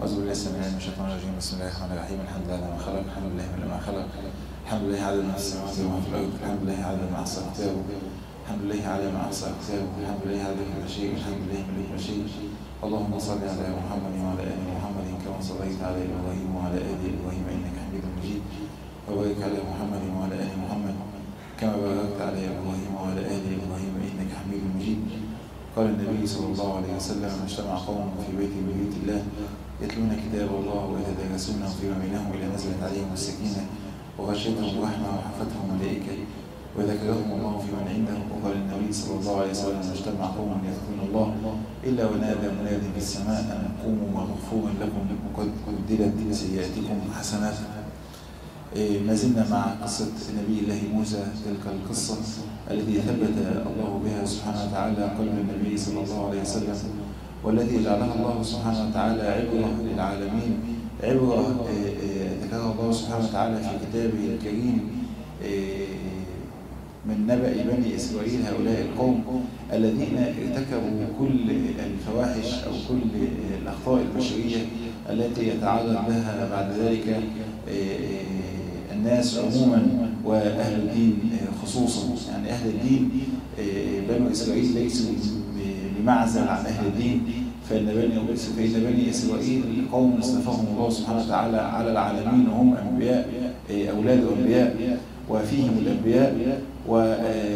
أعوذ بالله السميع العليم من الشيطان الرجيم بسم الله الرحمن الرحيم الحمد لله ما خلق الحمد لله من ما خلق الحمد لله على ما في السماوات وما في الأرض الحمد لله على ما أحصى كتابه الحمد لله على ما أحصى كتابه الحمد لله على كل شيء الحمد لله من كل شيء اللهم صل على محمد وعلى آل محمد كما صليت على إبراهيم وعلى آل إبراهيم إنك حميد مجيد وبارك على محمد وعلى آل محمد كما باركت على إبراهيم وعلى آل إبراهيم إنك حميد مجيد قال النبي صلى الله عليه وسلم اجتمع قوم في بيت من بيوت الله يتلون كتاب الله ويتدارسونه فيما بينهم إلى نزلت عليهم السكينة وغشيتهم الرحمة وحفتهم الملائكة وذكرهم الله في من عنده وقال النبي صلى الله عليه وسلم اجتمع قوم يذكرون الله إلا ونادى مناد في السماء أن قوموا مغفورا لكم وقد بدلت سيئاتكم حسنات ما زلنا مع قصة نبي الله موسى تلك القصة التي ثبت الله بها سبحانه وتعالى قلب النبي صلى الله عليه وسلم والتي جعلها الله سبحانه وتعالى عبرة للعالمين عبرة ذكرها الله سبحانه وتعالى في كتابه الكريم من نبأ بني إسرائيل هؤلاء القوم الذين ارتكبوا كل الفواحش أو كل الأخطاء البشرية التي يتعرض لها بعد ذلك الناس عموما وأهل الدين خصوصا يعني أهل الدين بنو إسرائيل ليسوا بمعزل عن أهل الدين فإن بني فإن بني إسرائيل قوم اصطفاهم الله سبحانه وتعالى على العالمين وهم أنبياء أولاد أنبياء وفيهم الأنبياء و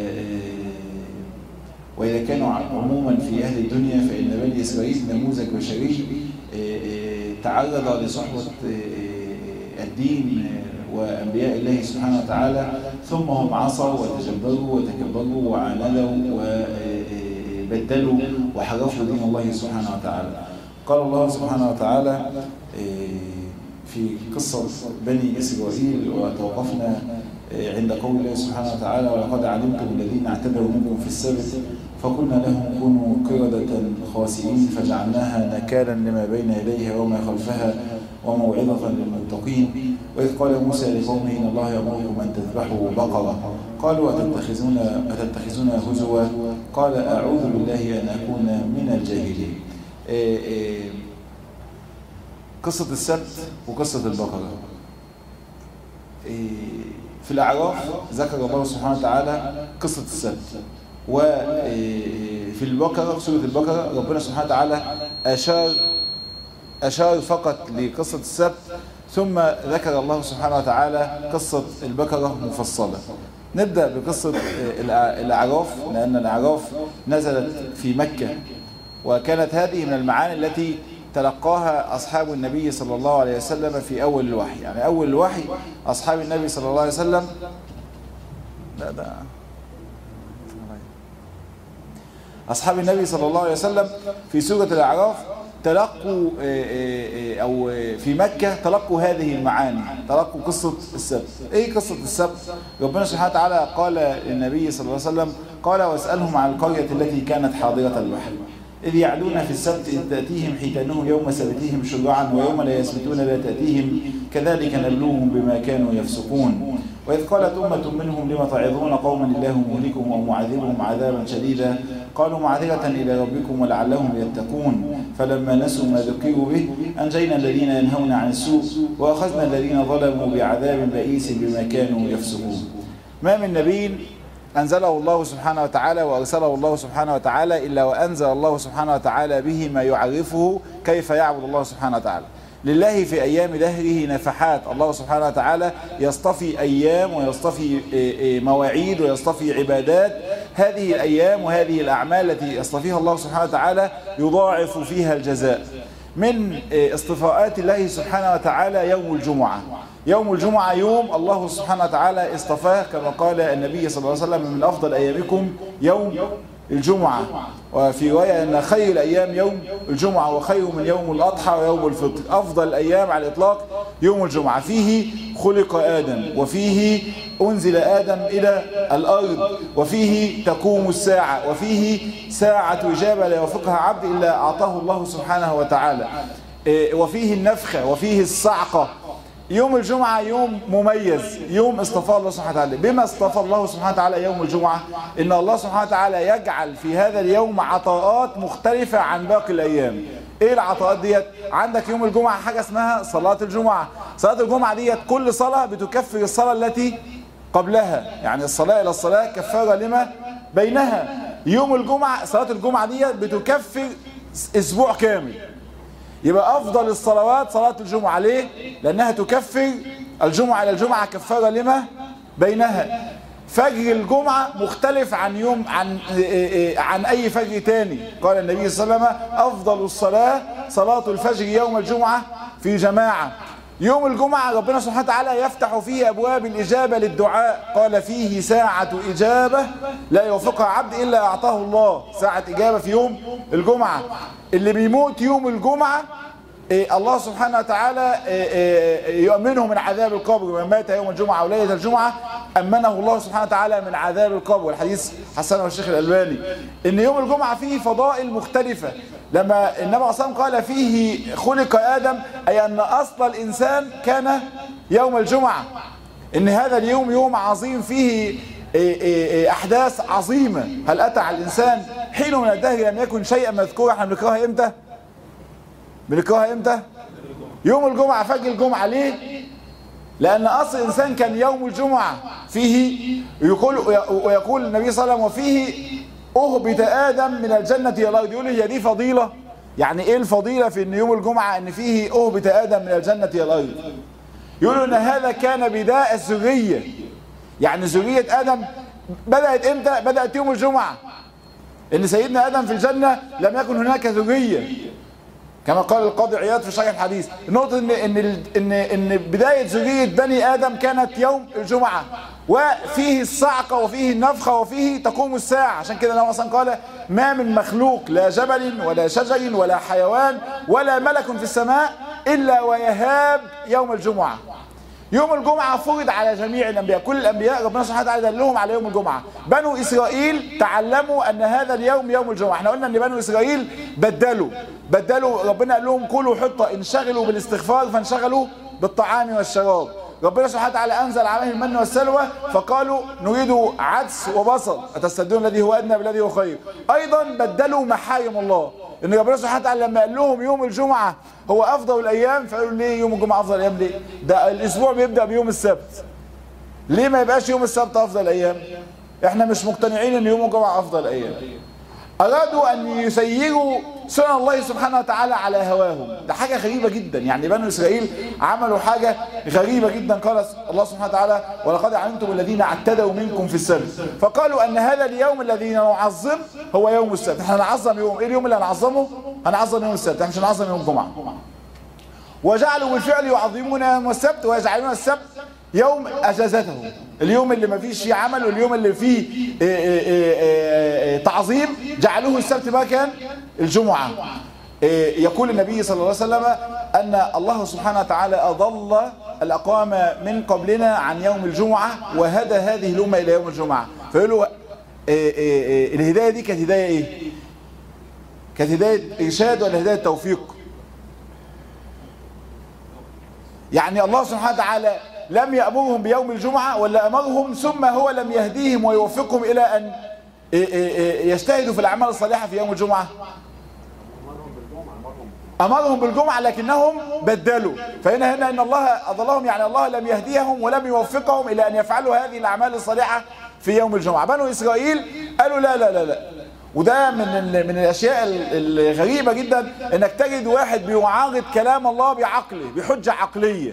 وإذا كانوا عموما في أهل الدنيا فإن بني إسرائيل نموذج بشري تعرض لصحبة الدين وأنبياء الله سبحانه وتعالى ثم هم عصوا وتجبروا وتكبروا وعاندوا وبدلوا وحرفوا دين الله سبحانه وتعالى قال الله سبحانه وتعالى في قصة بني إسرائيل وتوقفنا عند قول الله سبحانه وتعالى ولقد علمتم الذين اعتدوا منكم في السبت فقلنا لهم كونوا قردة خاسئين فجعلناها نكالا لما بين يديها وما خلفها وموعظة للمتقين وإذ قال موسى لقومه إن الله يأمركم أن تذبحوا بقرة قالوا أتتخذون أتتخذون هزوا قال أعوذ بالله أن أكون من الجاهلين إيه إيه قصة السبت وقصة البقرة إيه في الأعراف ذكر الله سبحانه وتعالى قصة السبت وفي البقرة سورة البقرة ربنا سبحانه وتعالى أشار أشار فقط لقصة السبت ثم ذكر الله سبحانه وتعالى قصة البقرة مفصلة نبدأ بقصة الأعراف لأن الأعراف نزلت في مكة وكانت هذه من المعاني التي تلقاها أصحاب النبي صلى الله عليه وسلم في أول الوحي يعني أول الوحي أصحاب النبي صلى الله عليه وسلم لا ده أصحاب النبي صلى الله عليه وسلم في سورة الأعراف تلقوا أو في مكة تلقوا هذه المعاني تلقوا قصة السبت إيه قصة السبت ربنا سبحانه وتعالى قال للنبي صلى الله عليه وسلم قال واسألهم عن القرية التي كانت حاضرة البحر إذ يعدون في السبت إذ تأتيهم حيتانهم يوم سبتهم شرعا ويوم لا يسبتون لا تأتيهم كذلك نبلوهم بما كانوا يفسقون وإذ قالت أمة منهم لم تعظون قوما الله مهلكهم أو معذبهم عذابا شديدا قالوا معذرة إلى ربكم ولعلهم يتقون فلما نسوا ما ذكروا به أنجينا الذين ينهون عن السوء وأخذنا الذين ظلموا بعذاب بئيس بما كانوا يفسقون ما من نبي أنزله الله سبحانه وتعالى وأرسله الله سبحانه وتعالى إلا وأنزل الله سبحانه وتعالى به ما يعرفه كيف يعبد الله سبحانه وتعالى لله في أيام دهره نفحات الله سبحانه وتعالى يصطفي أيام ويصطفي مواعيد ويصطفي عبادات هذه الأيام وهذه الأعمال التي يصطفيها الله سبحانه وتعالى يضاعف فيها الجزاء من اصطفاءات الله سبحانه وتعالى يوم الجمعة يوم الجمعة يوم الله سبحانه وتعالى اصطفاه كما قال النبي صلى الله عليه وسلم من أفضل أيامكم يوم الجمعة وفي رواية أن خير الأيام يوم الجمعة وخير من يوم الأضحى ويوم الفطر أفضل الأيام على الإطلاق يوم الجمعة فيه خلق آدم وفيه أنزل آدم إلى الأرض وفيه تقوم الساعة وفيه ساعة إجابة لا يوفقها عبد إلا أعطاه الله سبحانه وتعالى وفيه النفخة وفيه الصعقة يوم الجمعة يوم مميز يوم اصطفى الله سبحانه وتعالى بما اصطفى الله سبحانه وتعالى يوم الجمعة ان الله سبحانه وتعالى يجعل في هذا اليوم عطاءات مختلفة عن باقي الايام ايه العطاءات ديت عندك يوم الجمعة حاجة اسمها صلاة الجمعة صلاة الجمعة ديت كل صلاة بتكفر الصلاة التي قبلها يعني الصلاة الى الصلاة كفارة لما بينها يوم الجمعة صلاة الجمعة ديت بتكفر اسبوع كامل يبقى افضل الصلوات صلاة الجمعة ليه لانها تكفر الجمعة الى الجمعة كفارة لما بينها فجر الجمعة مختلف عن يوم عن عن اي فجر تاني قال النبي صلى الله عليه وسلم افضل الصلاة صلاة الفجر يوم الجمعة في جماعة يوم الجمعة ربنا سبحانه وتعالى يفتح فيه أبواب الإجابة للدعاء قال فيه ساعة إجابة لا يوفقها عبد إلا أعطاه الله ساعة إجابة في يوم الجمعة اللي بيموت يوم الجمعة إيه الله سبحانه وتعالى إيه إيه يؤمنه من عذاب القبر من مات يوم الجمعة أو ليلة الجمعة أمنه الله سبحانه وتعالى من عذاب القبر والحديث حسنه الشيخ الألباني إن يوم الجمعة فيه فضائل مختلفة لما النبي عليه الصلاة قال فيه خلق آدم أي أن أصل الإنسان كان يوم الجمعة إن هذا اليوم يوم عظيم فيه أحداث عظيمة هل أتى على الإنسان حين من الدهر لم يكن شيئا مذكورا احنا بنكرهها إمتى؟ بنكرهها إمتى؟ يوم الجمعة فجر الجمعة ليه؟ لأن أصل الإنسان كان يوم الجمعة فيه يقول ويقول النبي صلى الله عليه وسلم وفيه أهبط آدم من الجنة إلى الأرض يقول هي دي فضيلة يعني إيه الفضيلة في إن يوم الجمعة إن فيه أهبط آدم من الجنة إلى الأرض يقولوا إن هذا كان بداء الذرية يعني ذرية آدم بدأت إمتى؟ بدأت يوم الجمعة إن سيدنا آدم في الجنة لم يكن هناك ذرية كما قال القاضي عياض في شرح الحديث النقطة إن, إن, إن, إن بداية ذرية بني آدم كانت يوم الجمعة وفيه الصعقة وفيه النفخة وفيه تقوم الساعة عشان كده النبي أصلا قال ما من مخلوق لا جبل ولا شجر ولا حيوان ولا ملك في السماء إلا ويهاب يوم الجمعة يوم الجمعة فرض على جميع الأنبياء كل الأنبياء ربنا سبحانه وتعالى دلهم على يوم الجمعة بنو إسرائيل تعلموا أن هذا اليوم يوم الجمعة احنا قلنا أن بنو إسرائيل بدلوا بدلوا ربنا قال لهم كلوا حطة انشغلوا بالاستغفار فانشغلوا بالطعام والشراب ربنا سبحانه وتعالى أنزل عليهم المن والسلوى فقالوا نريد عدس وبصل أتستبدلون الذي هو أدنى بالذي هو خير أيضا بدلوا محارم الله ان ربنا سبحانه وتعالى لما قال لهم يوم الجمعة هو افضل الايام فقالوا ليه يوم الجمعة افضل الايام ليه ده الاسبوع بيبدأ بيوم السبت ليه ما يبقاش يوم السبت افضل الايام احنا مش مقتنعين ان يوم الجمعة افضل الايام ارادوا ان يسيروا سنن الله سبحانه وتعالى على هواهم ده حاجة غريبة جدا يعني بنو اسرائيل عملوا حاجة غريبة جدا قال الله سبحانه وتعالى ولقد علمتم الذين اعتدوا منكم في السبت فقالوا ان هذا اليوم الذي نعظم هو يوم السبت احنا هنعظم يوم ايه اليوم اللي هنعظمه هنعظم يوم السبت احنا مش هنعظم يوم الجمعة وجعلوا بالفعل يعظمون يوم السبت ويجعلون السبت يوم اجازتهم اليوم اللي ما فيش فيه عمل واليوم اللي فيه إيه إيه إيه تعظيم جعلوه السبت ما كان الجمعة يقول النبي صلى الله عليه وسلم أن الله سبحانه وتعالى أضل الأقوام من قبلنا عن يوم الجمعة وهدى هذه الأمة إلى يوم الجمعة فيقولوا الهداية دي كانت هداية إيه كانت هداية إرشاد ولا هداية توفيق يعني الله سبحانه وتعالى لم يأمرهم بيوم الجمعة ولا أمرهم ثم هو لم يهديهم ويوفقهم إلى أن يجتهدوا في الأعمال الصالحة في يوم الجمعة أمرهم بالجمعة لكنهم بدلوا فهنا هنا إن الله أضلهم يعني الله لم يهديهم ولم يوفقهم إلى أن يفعلوا هذه الأعمال الصالحة في يوم الجمعة بنو إسرائيل قالوا لا لا لا لا وده من من الاشياء الغريبه جدا انك تجد واحد بيعارض كلام الله بعقله بحجه عقليه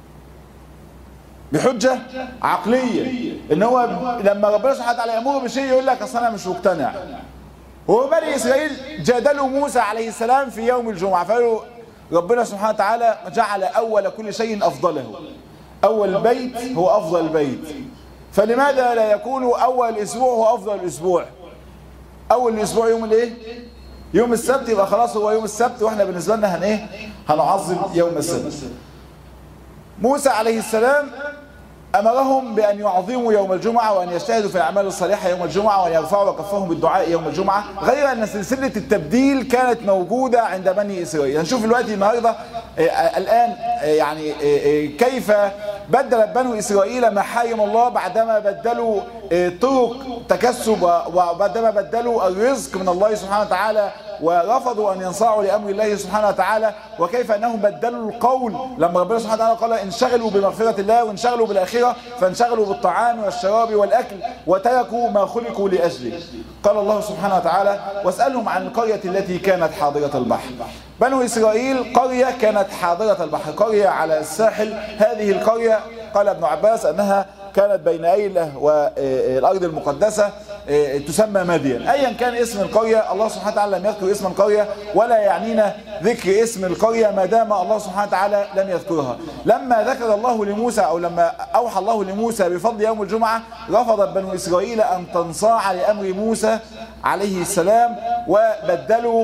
بحجه عقليه ان هو لما ربنا سبحانه وتعالى يامره بشيء يقول لك اصل انا مش مقتنع هو بني اسرائيل جادلوا موسى عليه السلام في يوم الجمعه فقالوا ربنا سبحانه وتعالى جعل اول كل شيء افضله اول بيت هو افضل البيت فلماذا لا يكون اول الاسبوع هو افضل الاسبوع اول الاسبوع يوم الايه يوم السبت يبقى خلاص هو يوم السبت واحنا بالنسبه لنا هن ايه هنعظم يوم السبت موسى عليه السلام امرهم بان يعظموا يوم الجمعه وان يجتهدوا في الاعمال الصالحه يوم الجمعه وان يرفعوا كفهم بالدعاء يوم الجمعه غير ان سلسله التبديل كانت موجوده عند بني اسرائيل هنشوف دلوقتي النهارده الان يعني كيف بدلت بنو إسرائيل محارم الله بعدما بدلوا طرق تكسب وبعدما بدلوا الرزق من الله سبحانه وتعالى ورفضوا أن ينصاعوا لأمر الله سبحانه وتعالى وكيف أنهم بدلوا القول لما ربنا سبحانه وتعالى قال انشغلوا بمغفرة الله وانشغلوا بالآخرة فانشغلوا بالطعام والشراب والأكل وتركوا ما خلقوا لأجله قال الله سبحانه وتعالى واسألهم عن القرية التي كانت حاضرة البحر بنو إسرائيل قرية كانت حاضرة البحر قرية على الساحل هذه القرية قال ابن عباس أنها كانت بين أيلة والأرض المقدسة تسمى مدين أيا كان اسم القرية الله سبحانه وتعالى لم يذكر اسم القرية ولا يعنينا ذكر اسم القرية ما دام الله سبحانه وتعالى لم يذكرها لما ذكر الله لموسى أو لما أوحى الله لموسى بفضل يوم الجمعة رفضت بنو إسرائيل أن تنصاع لأمر موسى عليه السلام وبدلوا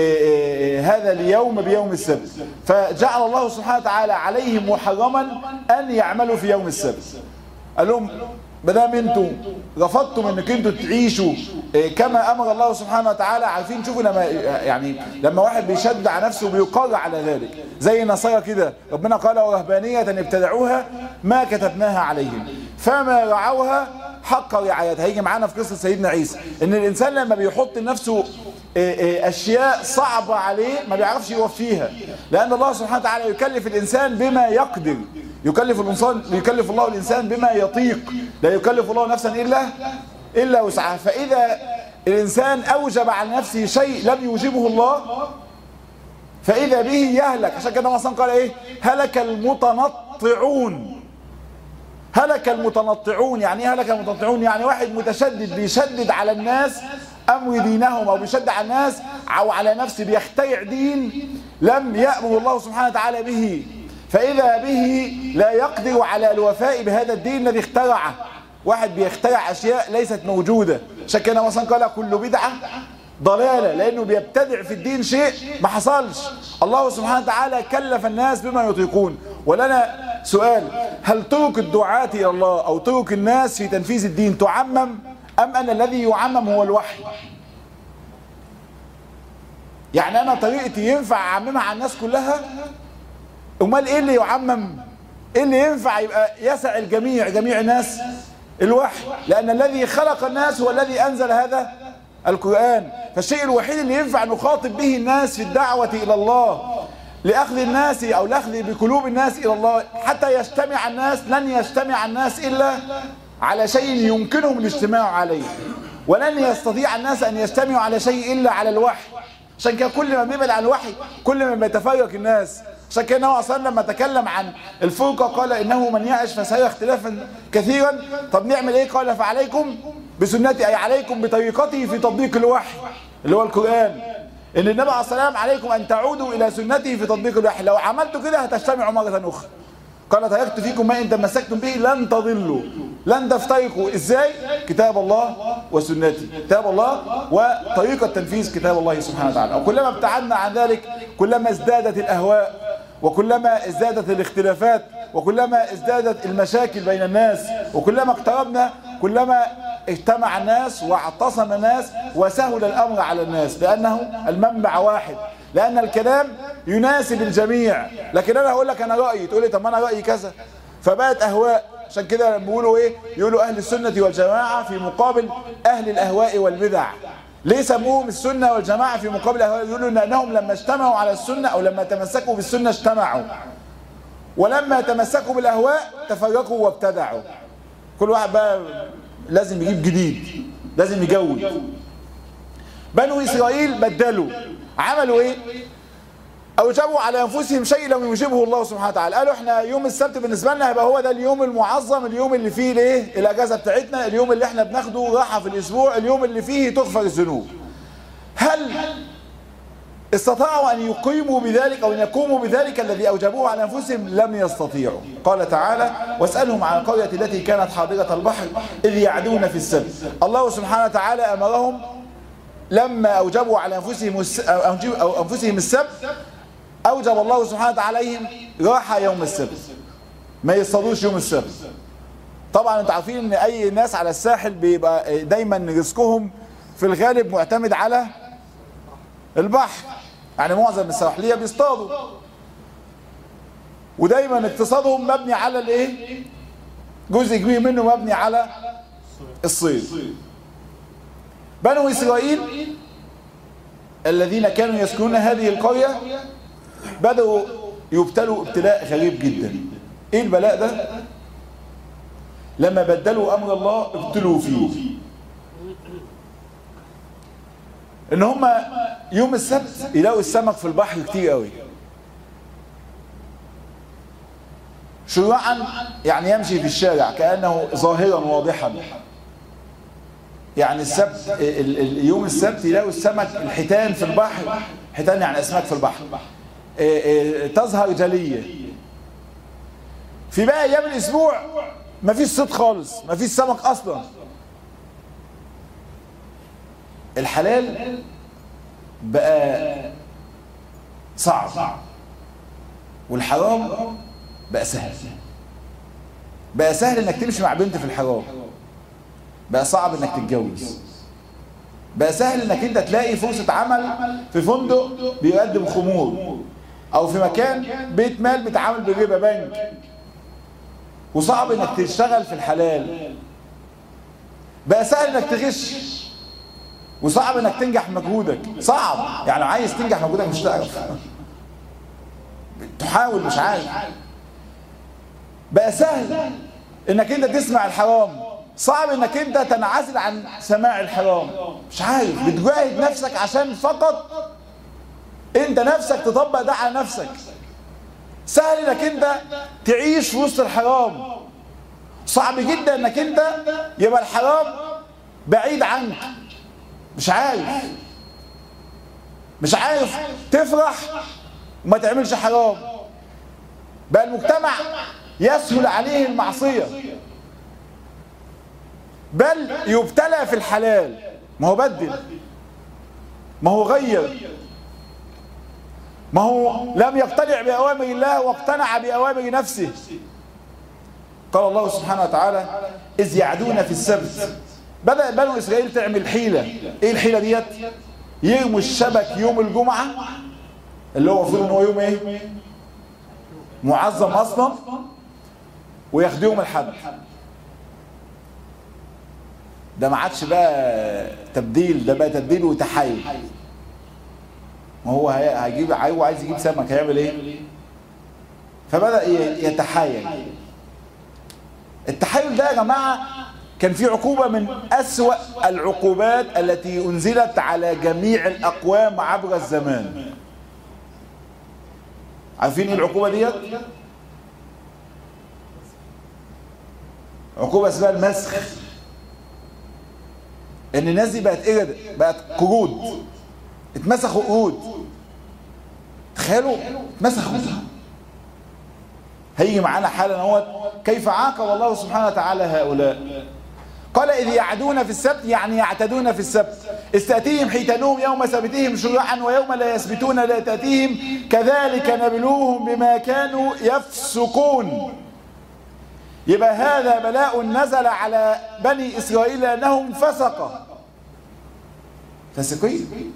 هذا اليوم بيوم السبت فجعل الله سبحانه وتعالى عليهم محرما أن يعملوا في يوم السبت قال لهم بدام انتوا رفضتم انك انتوا تعيشوا كما امر الله سبحانه وتعالى عارفين شوفوا لما يعني لما واحد بيشد على نفسه بيقر على ذلك زي النصارى كده ربنا قال ورهبانية ابتدعوها ما كتبناها عليهم فما رعوها حق رعايتها هيجي معانا في قصة سيدنا عيسى ان الانسان لما بيحط لنفسه اشياء صعبة عليه ما بيعرفش يوفيها لان الله سبحانه وتعالى يكلف الانسان بما يقدر يكلف الانسان يكلف الله الانسان بما يطيق لا يكلف الله نفسا الا الا وسعها فاذا الانسان اوجب على نفسه شيء لم يوجبه الله فاذا به يهلك عشان كده مثلا قال ايه هلك المتنطعون هلك المتنطعون يعني ايه هلك المتنطعون يعني واحد متشدد بيشدد على الناس امر دينهم او بيشدد على الناس او على نفسه بيخترع دين لم يامر الله سبحانه وتعالى به فإذا به لا يقدر على الوفاء بهذا الدين الذي اخترعه واحد بيخترع أشياء ليست موجودة عشان كده مثلا قال كل بدعة ضلالة لأنه بيبتدع في الدين شيء ما حصلش الله سبحانه وتعالى كلف الناس بما يطيقون ولنا سؤال هل طرق الدعاة إلى الله أو طرق الناس في تنفيذ الدين تعمم أم أن الذي يعمم هو الوحي يعني أنا طريقتي ينفع أعممها على الناس كلها امال ايه اللي يعمم ايه اللي ينفع يبقى يسع الجميع جميع الناس الوحي لان الذي خلق الناس هو الذي انزل هذا القرآن فالشيء الوحيد اللي ينفع نخاطب به الناس في الدعوة الى الله لاخذ الناس او لاخذ بقلوب الناس الى الله حتى يجتمع الناس لن يجتمع الناس الا على شيء يمكنهم الاجتماع عليه ولن يستطيع الناس ان يجتمعوا على شيء الا على الوحي عشان كده كل ما بيبعد عن الوحي كل ما بيتفرق الناس عشان كده النبي اصلا لما تكلم عن الفرقه قال انه من يعش فسيرى اختلافا كثيرا طب نعمل ايه قال فعليكم بسنتي اي عليكم بطريقتي في تطبيق الوحي اللي هو القران ان النبي عليه السلام عليكم ان تعودوا الى سنتي في تطبيق الوحي لو عملتوا كده هتجتمعوا مره اخرى قال تركت فيكم ما ان تمسكتم به لن تضلوا لن تفترقوا ازاي كتاب الله وسنتي كتاب الله وطريقه تنفيذ كتاب الله سبحانه وتعالى وكلما ابتعدنا عن ذلك كلما ازدادت الاهواء وكلما ازدادت الاختلافات وكلما ازدادت المشاكل بين الناس وكلما اقتربنا كلما اجتمع الناس واعتصم الناس وسهل الامر على الناس لانه المنبع واحد لان الكلام يناسب الجميع لكن انا هقول لك انا رايي تقول لي طب ما انا رايي كذا فبقت اهواء عشان كده لما بيقولوا ايه يقولوا اهل السنه والجماعه في مقابل اهل الاهواء والبدع ليه سموهم السنة والجماعة في مقابل الأهواء يقولوا إن أنهم لما اجتمعوا على السنة أو لما تمسكوا بالسنة اجتمعوا ولما تمسكوا بالأهواء تفرقوا وابتدعوا كل واحد بقى لازم يجيب جديد لازم يجود بنو إسرائيل بدلوا عملوا إيه أوجبوا على أنفسهم شيء لم يوجبه الله سبحانه وتعالى قالوا إحنا يوم السبت بالنسبة لنا هيبقى هو ده اليوم المعظم اليوم اللي فيه الإيه الأجازة بتاعتنا اليوم اللي إحنا بناخده راحة في الأسبوع اليوم اللي فيه تغفر الذنوب هل استطاعوا أن يقيموا بذلك أو أن يقوموا بذلك الذي أوجبوه على أنفسهم لم يستطيعوا قال تعالى واسألهم عن القرية التي كانت حاضرة البحر إذ يعدون في السبت الله سبحانه وتعالى أمرهم لما أوجبوا على أنفسهم أو أنفسهم السبت أوجب الله سبحانه وتعالى عليهم راحة يوم السبت ما يصطادوش يوم السبت طبعا انتوا عارفين ان اي ناس على الساحل بيبقى دايما رزقهم في الغالب معتمد على البحر يعني معظم السواحليه بيصطادوا ودايما اقتصادهم مبني على الايه جزء كبير منه مبني على الصيد بنو اسرائيل الذين كانوا يسكنون هذه القرية بدأوا يبتلوا ابتلاء غريب جدا ايه البلاء ده لما بدلوا امر الله ابتلوا فيه ان هم يوم السبت يلاقوا السمك في البحر كتير قوي شجاعا يعني يمشي في الشارع كأنه ظاهرا واضحا يعني السبت ال- ال- يوم السبت يلاقوا السمك الحيتان في البحر حيتان يعني اسماك في البحر إيه إيه تظهر جلية في بقى ايام الاسبوع مفيش صيد خالص مفيش سمك اصلا الحلال بقى صعب والحرام بقى سهل بقى سهل انك تمشي مع بنت في الحرام بقى صعب انك تتجوز بقى سهل انك انت تلاقي فرصة عمل في فندق بيقدم خمور او في مكان بيت مال بيتعامل بالربا بنك وصعب انك تشتغل في الحلال بقى سهل انك تغش وصعب انك تنجح مجهودك صعب يعني عايز تنجح مجهودك مش تعرف تحاول مش عارف بقى سهل انك انت تسمع الحرام صعب انك انت تنعزل عن سماع الحرام مش عارف بتجاهد نفسك عشان فقط انت نفسك تطبق ده على نفسك سهل انك انت تعيش في وسط الحرام صعب جدا انك انت يبقى الحرام بعيد عنك مش عارف مش عارف تفرح وما تعملش حرام بقى المجتمع يسهل عليه المعصية بل يبتلى في الحلال ما هو بدل ما هو غير ما هو لم يقتنع بأوامر الله واقتنع بأوامر نفسه قال الله سبحانه وتعالى إذ يعدون في السبت بدأ بنو إسرائيل تعمل حيلة إيه الحيلة ديت يرموا الشبك يوم الجمعة اللي هو المفروض ان هو يوم ايه معظم اصلا وياخدوا يوم الحد ده ما عادش بقى تبديل ده بقى تبديل وتحايل ما هو هي- هيجيب هو عايز يجيب سمك هيعمل ايه فبدأ ي- يتحايل التحايل ده يا جماعة كان في عقوبة من أسوأ العقوبات التي أنزلت على جميع الأقوام عبر الزمان عارفين ايه العقوبة ديت عقوبة اسمها المسخ ان الناس دي بقت قرد بقت قرود اتمسخوا قرود تخيلوا اتمسخوا هيجي معانا حالا هو كيف عاقب الله سبحانه وتعالى هؤلاء قال إذ يعدون في السبت يعني يعتدون في السبت استأتيهم حيتانهم يوم سبتهم شرعا ويوم لا يسبتون لا تأتيهم كذلك نبلوهم بما كانوا يفسقون يبقى هذا بلاء نزل على بني إسرائيل لأنهم فسقة فسقين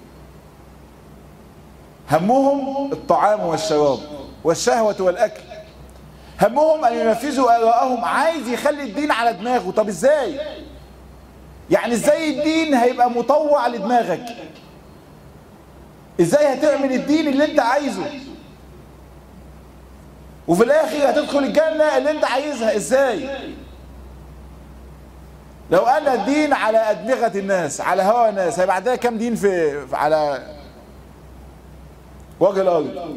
همهم الطعام والشراب والشهوة والأكل همهم أن ينفذوا آراءهم عايز يخلي الدين على دماغه طب إزاي يعني إزاي الدين هيبقى مطوع لدماغك إزاي هتعمل الدين اللي أنت عايزه وفي الآخر هتدخل الجنة اللي أنت عايزها إزاي لو أن الدين على أدمغة الناس على هوى الناس هيبقى عندنا كام دين في في- على وجه الأرض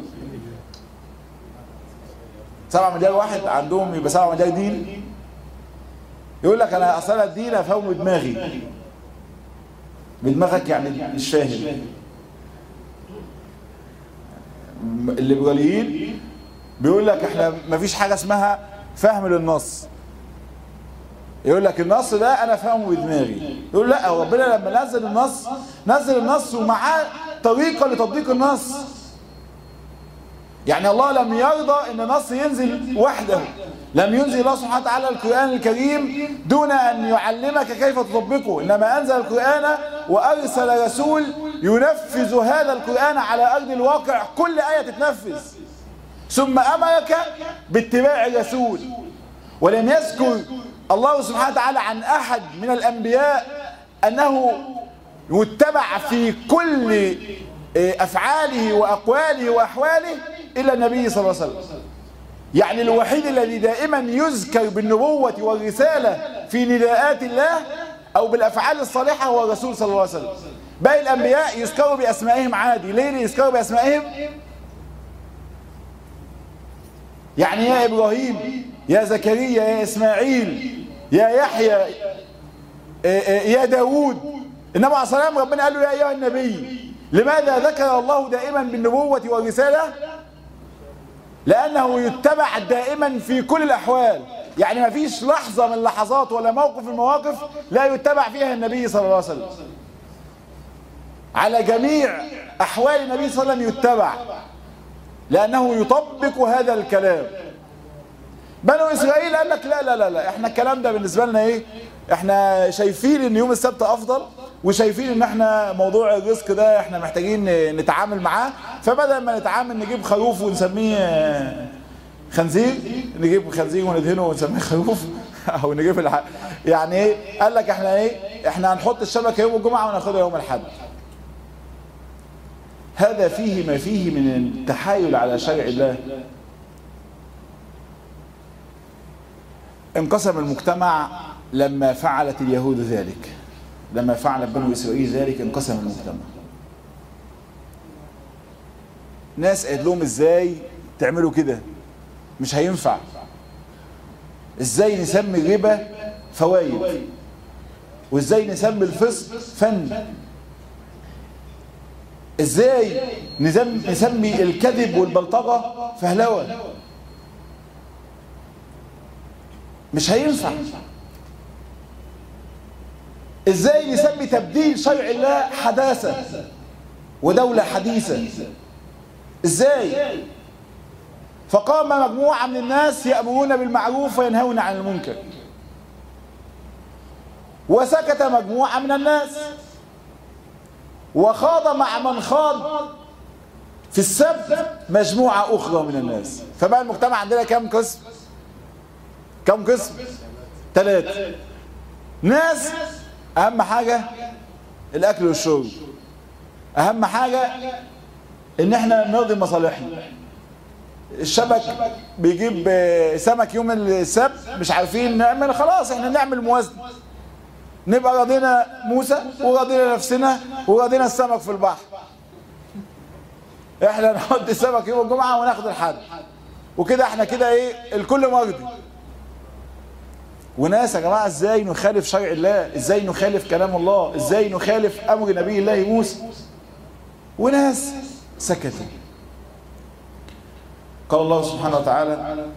سبعة مليار واحد عندهم يبقى سبعة مليار دين يقول لك انا اصلا الدين افهمه بدماغي بدماغك يعني مش فاهم الليبراليين بيقول لك احنا مفيش حاجة اسمها فهم للنص يقول لك النص ده انا فاهمه بدماغي يقول لا ربنا لما نزل النص نزل النص ومعاه طريقة لتطبيق النص يعني الله لم يرضى ان النص ينزل وحده لم ينزل الله سبحانه وتعالى القرآن الكريم دون ان يعلمك كيف تطبقه انما انزل القرآن وارسل رسول ينفذ هذا القرآن على ارض الواقع كل آية تتنفذ ثم امرك باتباع الرسول ولم يذكر الله سبحانه وتعالى عن احد من الانبياء انه يتبع في كل أفعاله وأقواله وأحواله إلا النبي صلى الله عليه وسلم يعني الوحيد الذي دائما يذكر بالنبوة والرسالة في نداءات الله أو بالأفعال الصالحة هو الرسول صلى الله عليه وسلم باقي الأنبياء يذكروا بأسمائهم عادي ليه يذكروا بأسمائهم يعني يا إبراهيم يا زكريا يا إسماعيل يا يحيى يا داود النبي عليه الصلاة والسلام ربنا قال له يا أيها النبي لماذا ذكر الله دائما بالنبوة والرسالة لأنه يتبع دائما في كل الأحوال يعني ما فيش لحظة من اللحظات ولا موقف من المواقف لا يتبع فيها النبي صلى الله عليه وسلم على جميع أحوال النبي صلى الله عليه وسلم يتبع لأنه يطبق هذا الكلام بنو إسرائيل قال لك لا لا لا لا احنا الكلام ده بالنسبة لنا ايه احنا شايفين ان يوم السبت افضل وشايفين ان احنا موضوع الرزق ده احنا محتاجين نتعامل معاه فبدل ما نتعامل نجيب خروف ونسميه خنزير نجيب خنزير وندهنه ونسميه خروف او نجيب الح... يعني ايه قال لك احنا ايه احنا هنحط الشبكه يوم الجمعه وناخدها يوم الاحد هذا فيه ما فيه من التحايل على شرع الله انقسم المجتمع لما فعلت اليهود ذلك لما فعل بنو إسرائيل ذلك انقسم المجتمع ناس قالت لهم ازاي تعملوا كده مش هينفع ازاي نسمي الربا فوائد وازاي نسمي الفسق فن ازاي نسمي الكذب والبلطجة فهلوة مش هينفع ازاي نسمي تبديل شرع الله حداثة ودولة حديثة ازاي فقام مجموعة من الناس يأمرون بالمعروف وينهون عن المنكر وسكت مجموعة من الناس وخاض مع من خاض في السبت مجموعة أخرى من الناس فبقى المجتمع عندنا كم قسم كم قسم ثلاثة ناس أهم حاجة الأكل والشرب أهم حاجة إن إحنا نرضي مصالحنا الشبك بيجيب سمك يوم السبت مش عارفين نعمل خلاص احنا نعمل موازنه نبقى راضينا موسى وراضينا نفسنا وراضينا السمك في البحر احنا نحط السمك يوم الجمعة وناخد الحد وكده احنا كده ايه الكل مرضي وناس يا جماعة ازاي نخالف شرع الله ازاي نخالف كلام الله ازاي نخالف امر نبي الله موسى وناس سكتوا قال الله سبحانه وتعالى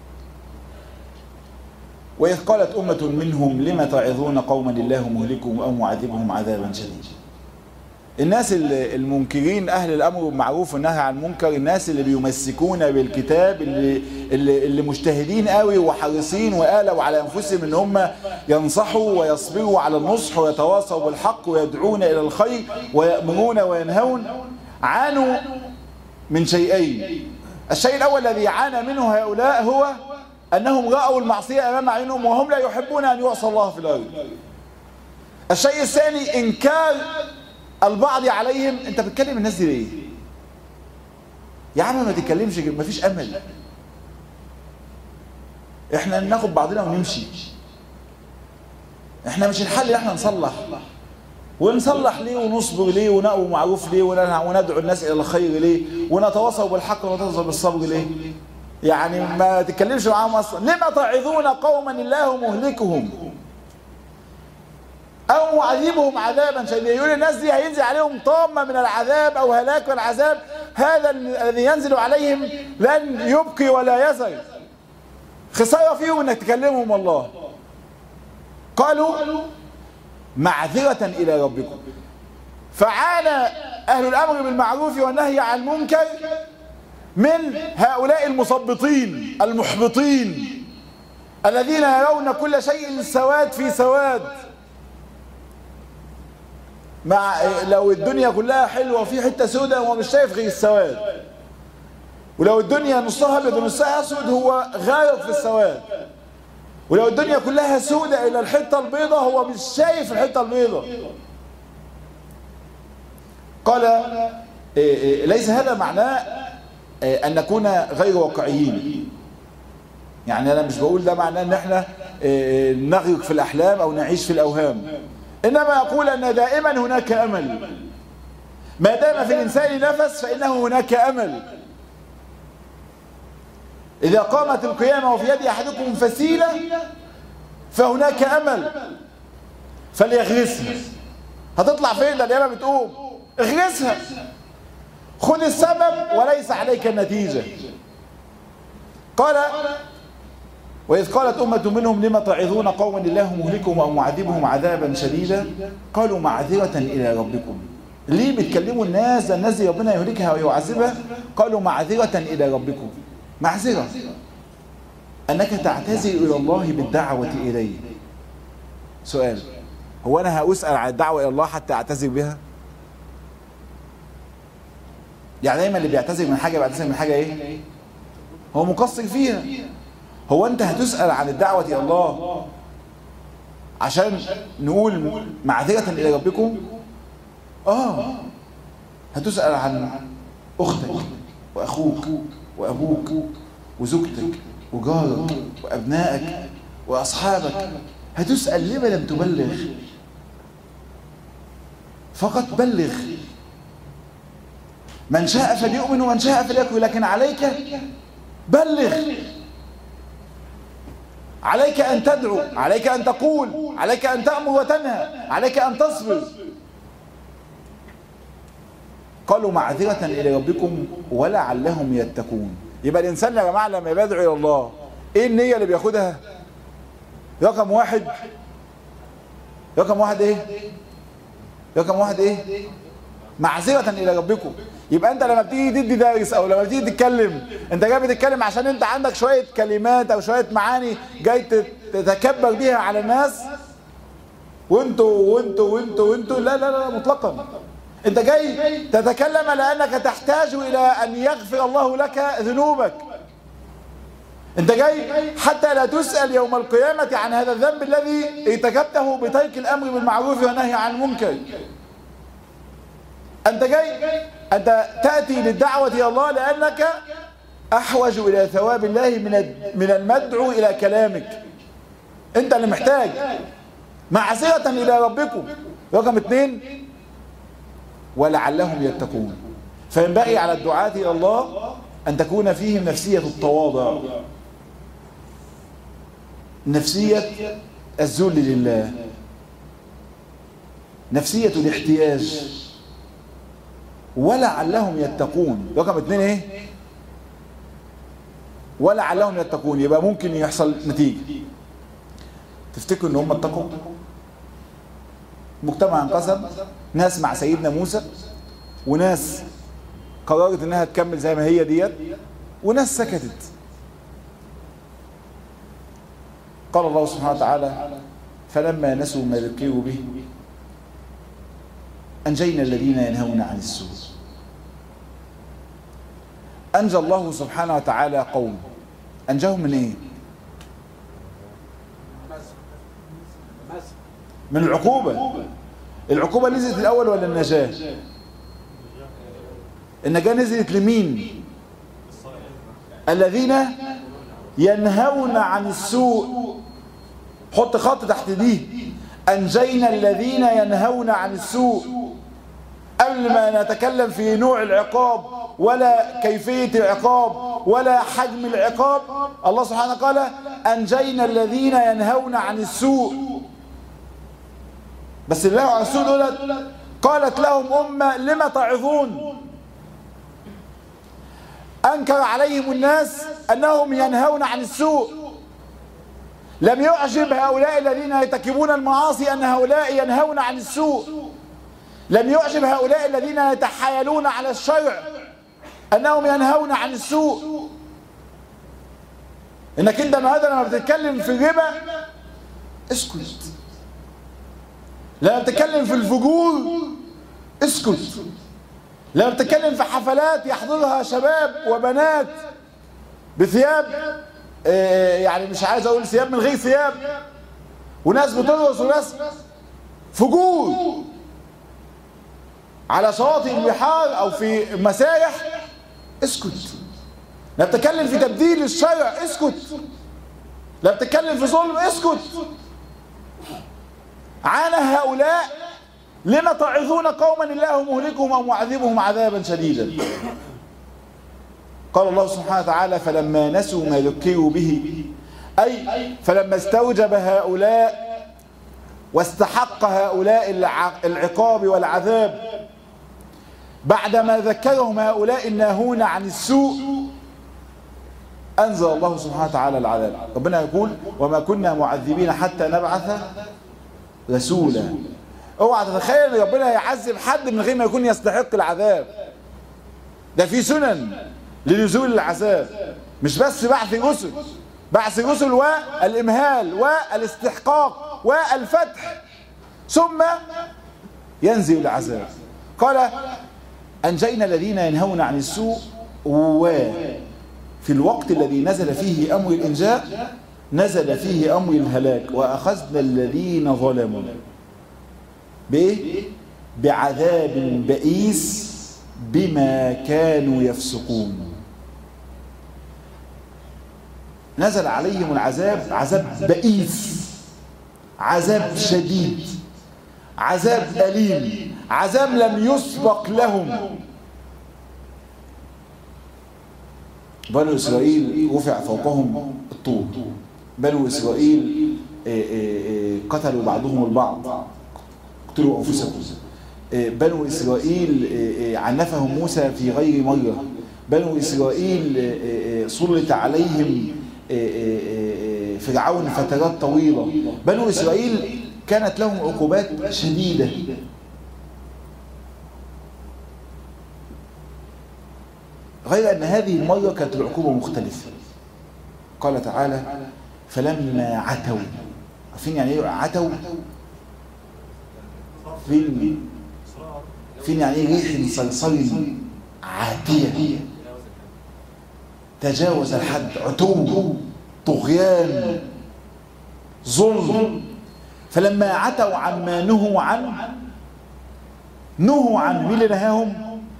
وإذ قالت أمة منهم لم تعظون قوما الله مهلكهم أو معذبهم عذابا شديدا الناس المنكرين أهل الأمر بالمعروف والنهي عن المنكر الناس اللي بيمسكون بالكتاب اللي, اللي, اللي مجتهدين قوي وحريصين وقالوا على أنفسهم إن هم ينصحوا ويصبروا على النصح ويتواصوا بالحق ويدعون إلى الخير ويأمرون وينهون عانوا من شيئين الشيء الأول الذي عانى منه هؤلاء هو أنهم رأوا المعصية أمام عينهم وهم لا يحبون أن يعصى الله في الأرض الشيء الثاني إنكار البعض عليهم أنت بتكلم الناس دي ليه يا عم ما تتكلمش ما فيش أمل احنا ناخد بعضنا ونمشي احنا مش الحل ان احنا نصلح ونصلح ليه ونصبر ليه ونقوى معروف ليه وندعو الناس الى الخير ليه ونتواصل بالحق ونتواصل بالصبر ليه يعني ما تتكلمش معاهم اصلا لما تعظون قوما الله مهلكهم او معذبهم عذابا شديدا يقول الناس دي هينزل عليهم طامه من العذاب او هلاك من العذاب هذا الذي ينزل عليهم لن يبقي ولا يزل خساره فيهم انك تكلمهم الله قالوا معذره الى ربكم فعانى اهل الامر بالمعروف والنهي عن المنكر من هؤلاء المثبطين المحبطين الذين يرون كل شيء سواد في سواد مع لو الدنيا كلها حلوه وفي حته سوداء هو مش شايف غير السواد ولو الدنيا نصها ابيض ونصها اسود هو غارق في السواد ولو الدنيا كلها سوداء الى الحته البيضاء هو مش شايف الحته البيضاء قال ليس هذا معناه أن نكون غير واقعيين يعني أنا مش بقول ده معناه أن احنا نغرق في الأحلام أو نعيش في الأوهام إنما أقول أن دائما هناك أمل ما دام في الإنسان نفس فإنه هناك أمل إذا قامت القيامة وفي يد أحدكم فسيلة فهناك أمل فليغرسها هتطلع فين ده اليابة بتقوم اغرسها خذ السبب وليس عليك النتيجة قال وإذ قالت أمة منهم لما تعظون قوما الله مهلكهم أو معذبهم عذابا شديدا قالوا معذرة إلى ربكم ليه بتكلموا الناس ده الناس دي ربنا يهلكها ويعذبها قالوا معذرة إلى ربكم معذرة أنك تعتذر إلى الله بالدعوة إليه سؤال هو أنا هأسأل عن الدعوة إلى الله حتى أعتذر بها يعني دايما اللي بيعتذر من حاجة بيعتذر من حاجة إيه هو مقصر فيها هو أنت هتسأل عن الدعوة إلى الله عشان نقول معذرة إلى ربكم آه هتسأل عن أختك وأخوك وأبوك وزوجتك وجارك وأبنائك وأصحابك هتسأل لما لم تبلغ فقط بلغ من شاء فليؤمن ومن شاء فليكفر لكن عليك بلغ عليك أن تدعو عليك أن تقول عليك أن تأمر وتنهى عليك أن تصبر قالوا معذرة إلى ربكم ولعلهم يتقون يبقى الإنسان يا جماعة لما يدعو إلى الله إيه النية اللي بياخدها رقم واحد رقم واحد إيه رقم واحد إيه معذرة إلى ربكم يبقى أنت لما بتيجي تدي درس أو لما بتيجي تتكلم أنت جاي بتتكلم عشان أنت عندك شوية كلمات أو شوية معاني جاي تتكبر بيها على الناس وانتوا وانتوا وانتوا وانتوا لا لا لا مطلقا انت جاي تتكلم لانك تحتاج الى ان يغفر الله لك ذنوبك انت جاي حتى لا تسأل يوم القيامة عن هذا الذنب الذي ارتكبته بترك الامر بالمعروف والنهي عن المنكر انت جاي انت تأتي للدعوة الى الله لانك احوج الى ثواب الله من من المدعو الى كلامك انت اللي محتاج معذرة الى ربكم رقم اثنين ولعلهم يتقون فينبغي على الدعاة إلى الله أن تكون فيهم نفسية التواضع نفسية الذل لله نفسية الاحتياج ولعلهم يتقون رقم اثنين ايه ولعلهم يتقون يبقى ممكن يحصل نتيجة تفتكروا ان هم اتقوا مجتمع انقسم ناس مع سيدنا موسى وناس قررت انها تكمل زي ما هي ديت وناس سكتت قال الله سبحانه وتعالى فلما نسوا ما ذكروا به أنجينا الذين ينهون عن السوء أنجى الله سبحانه وتعالى قوم أنجاهم من إيه من العقوبة العقوبة نزلت الأول ولا النجاة النجاة نزلت لمين الذين ينهون عن السوء حط خط تحت دي أنجينا الذين ينهون عن السوء قبل ما نتكلم في نوع العقاب ولا كيفية العقاب ولا حجم العقاب الله سبحانه قال أنجينا الذين ينهون عن السوء بس اللي عن السوء دولت قالت لهم أمة لما تعظون أنكر عليهم الناس أنهم ينهون عن السوء لم يعجب هؤلاء الذين يرتكبون المعاصي أن هؤلاء ينهون عن السوء لم يعجب هؤلاء الذين يتحايلون على الشرع أنهم ينهون عن السوء إنك أنت النهارده لما بتتكلم في الربا اسكت لما بتتكلم في الفجور اسكت لما بتتكلم في حفلات يحضرها شباب وبنات بثياب يعني مش عايز اقول ثياب من غير ثياب وناس بترقص وناس فجور على شواطئ البحار او في مسارح اسكت لا بتتكلم في تبديل الشرع اسكت لا بتتكلم في ظلم اسكت عانى هؤلاء لما تعظون قوما الله مهلكهم او معذبهم عذابا شديدا قال الله سبحانه وتعالى فلما نسوا ما ذكروا به أي فلما استوجب هؤلاء واستحق هؤلاء العقاب والعذاب بعدما ذكرهم هؤلاء الناهون عن السوء أنزل الله سبحانه وتعالى العذاب ربنا يقول وما كنا معذبين حتى نبعث رسولا اوعى تتخيل ان ربنا يعذب حد من غير ما يكون يستحق العذاب ده في سنن لنزول العذاب مش بس بعث رسل بعث رسل والامهال والاستحقاق والفتح ثم ينزل العذاب قال انجينا الذين ينهون عن السوء وفي الوقت الذي نزل فيه امر الانجاء نزل فيه امر الهلاك واخذنا الذين ظلموا بايه بعذاب بئيس بما كانوا يفسقون نزل عليهم العذاب عذاب بئيس عذاب شديد عذاب أليم عذاب لم يسبق لهم بنو إسرائيل رفع فوقهم الطور بنو إسرائيل قتلوا بعضهم البعض اقتلوا أنفسكم بنو إسرائيل عنفهم موسى في غير مرة بنو إسرائيل سلط عليهم فرعون فترات طويلة بنو إسرائيل كانت لهم عقوبات شديدة غير أن هذه المرة كانت العقوبة مختلفة قال تعالى فلما عتوا عارفين يعني ايه عتوا فين فين يعني ايه ريح صلصل عاتية تجاوز الحد عتو طغيان ظلم فلما عتوا عما نهوا عنه نهوا عن مين اللي نهاهم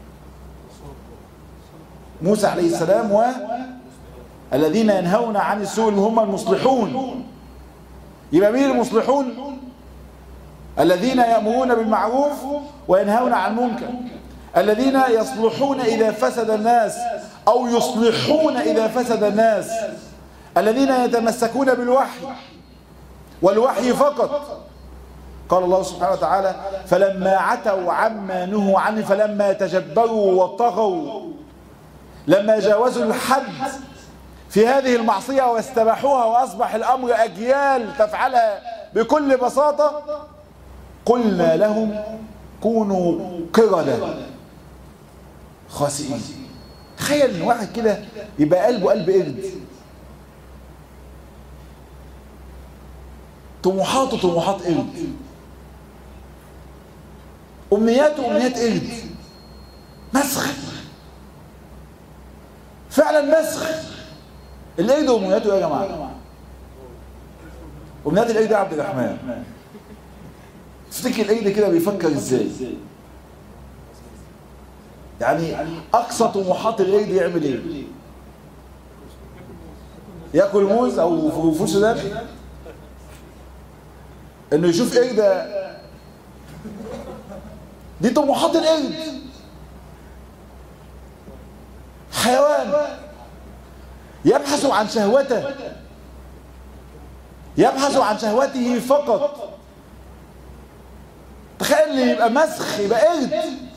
موسى عليه السلام والذين ينهون عن السوء اللي هم المصلحون يبقى مين المصلحون الذين يأمرون بالمعروف وينهون عن المنكر الذين يصلحون إذا فسد الناس أو يصلحون إذا فسد الناس الذين يتمسكون بالوحي والوحي فقط قال الله سبحانه وتعالى فلما عتوا عما نهوا عنه فلما تجبروا وطغوا لما جاوزوا الحد في هذه المعصية واستباحوها وأصبح الأمر أجيال تفعلها بكل بساطة قلنا لهم كونوا قردة خاسئين تخيل ان واحد كده يبقى قلبه قلب قرد طموحاته طموحات قرد امنياته امنيات قرد مسخ فعلا مسخ القرد وامنياته ايه يا جماعه امنيات القرد يا عبد الرحمن تفتكر القرد كده بيفكر ازاي يعني اقصى طموحات القرد يعمل ايه ياكل موز او فول سوداني انه يشوف قرد دي طموحات القرد حيوان يبحث عن شهوته يبحث عن شهوته فقط تخيل يبقى مسخ يبقى قرد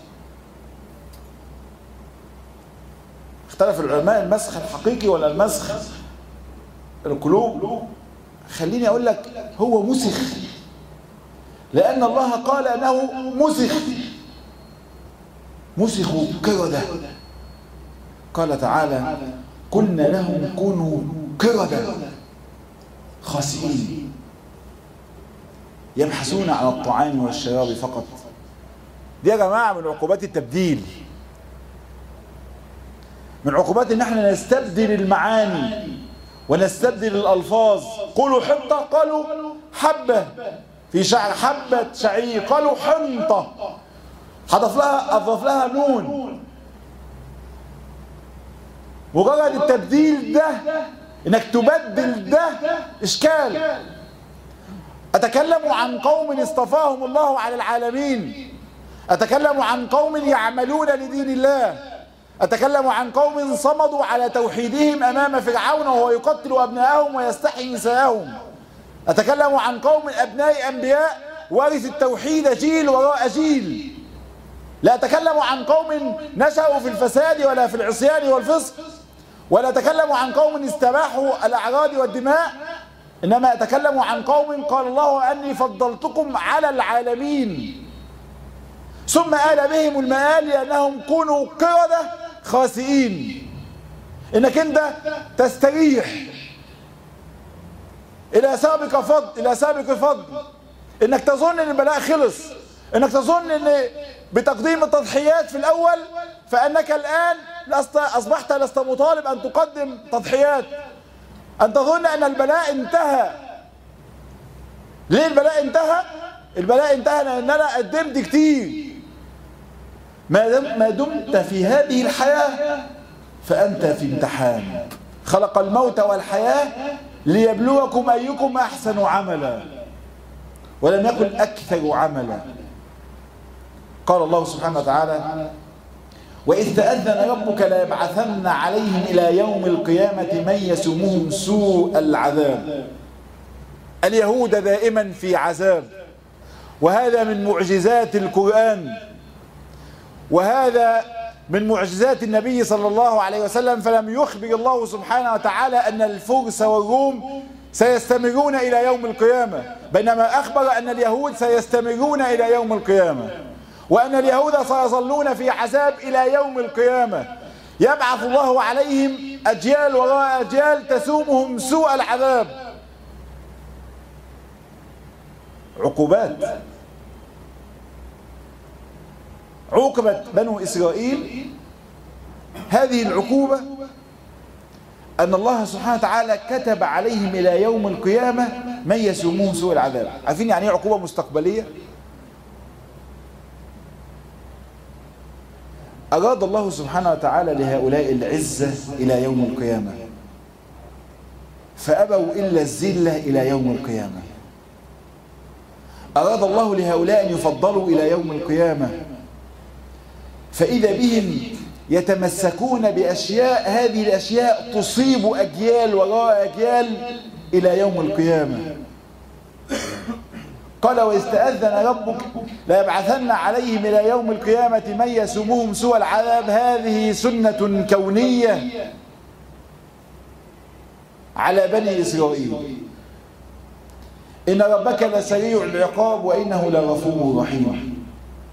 اختلف العلماء المسخ الحقيقي ولا المسخ القلوب خليني اقول لك هو مسخ لان الله قال انه مسخ مسخوا قردة قال تعالى قلنا لهم كونوا قردة خاسئين يبحثون عن الطعام والشراب فقط دي يا جماعة من عقوبات التبديل من عقوبات ان احنا نستبدل المعاني ونستبدل الالفاظ قولوا حنطة قالوا حبة في شعر حبة شعير قالوا حنطة حضف لها اضاف لها نون مجرد التبديل ده انك تبدل ده اشكال اتكلم عن قوم اصطفاهم الله على العالمين اتكلم عن قوم يعملون لدين الله اتكلم عن قوم صمدوا على توحيدهم امام فرعون وهو يقتل ابنائهم ويستحيي نساءهم اتكلم عن قوم ابناء انبياء ورث التوحيد جيل وراء جيل لا اتكلم عن قوم نشأوا في الفساد ولا في العصيان والفسق ولا أتكلم عن قوم استباحوا الأعراض والدماء إنما أتكلم عن قوم قال الله أني فضلتكم على العالمين ثم آل بهم المآل لأنهم كونوا قردة خاسئين إنك أنت تستريح إلى سابق فضل إلى سابق فضل إنك تظن أن البلاء خلص إنك تظن أن بتقديم التضحيات في الأول فأنك الآن لست أصبحت لست مطالب أن تقدم تضحيات أن تظن أن البلاء انتهى ليه البلاء انتهى البلاء انتهى لأن أنا قدمت كتير ما, دم ما دمت في هذه الحياة فأنت في امتحان خلق الموت والحياة ليبلوكم أيكم أحسن عملا ولم يكن أكثر عملا قال الله سبحانه وتعالى وإذ تأذن ربك ليبعثن عليهم إلى يوم القيامة من يسومهم سوء العذاب اليهود دائما في عذاب وهذا من معجزات القرآن وهذا من معجزات النبي صلى الله عليه وسلم فلم يخبر الله سبحانه وتعالى أن الفرس والروم سيستمرون إلى يوم القيامة بينما أخبر أن اليهود سيستمرون إلى يوم القيامة وأن اليهود سيظلون في عذاب إلى يوم القيامة يبعث الله عليهم أجيال وراء أجيال تسومهم سوء العذاب عقوبات عوقبت بنو إسرائيل هذه العقوبة أن الله سبحانه وتعالى كتب عليهم إلى يوم القيامة من يسومهم سوء العذاب عارفين يعني ايه عقوبة مستقبلية أراد الله سبحانه وتعالى لهؤلاء العزة إلى يوم القيامة فأبوا إلا الزلة إلى يوم القيامة أراد الله لهؤلاء أن يفضلوا إلى يوم القيامة فإذا بهم يتمسكون بأشياء هذه الأشياء تصيب أجيال وراء أجيال إلى يوم القيامة قال واستأذن ربك ليبعثن عليهم إلى يوم القيامة من يسومهم سوى العذاب هذه سنة كونية على بني إسرائيل إن ربك لسريع العقاب وإنه لغفور رحيم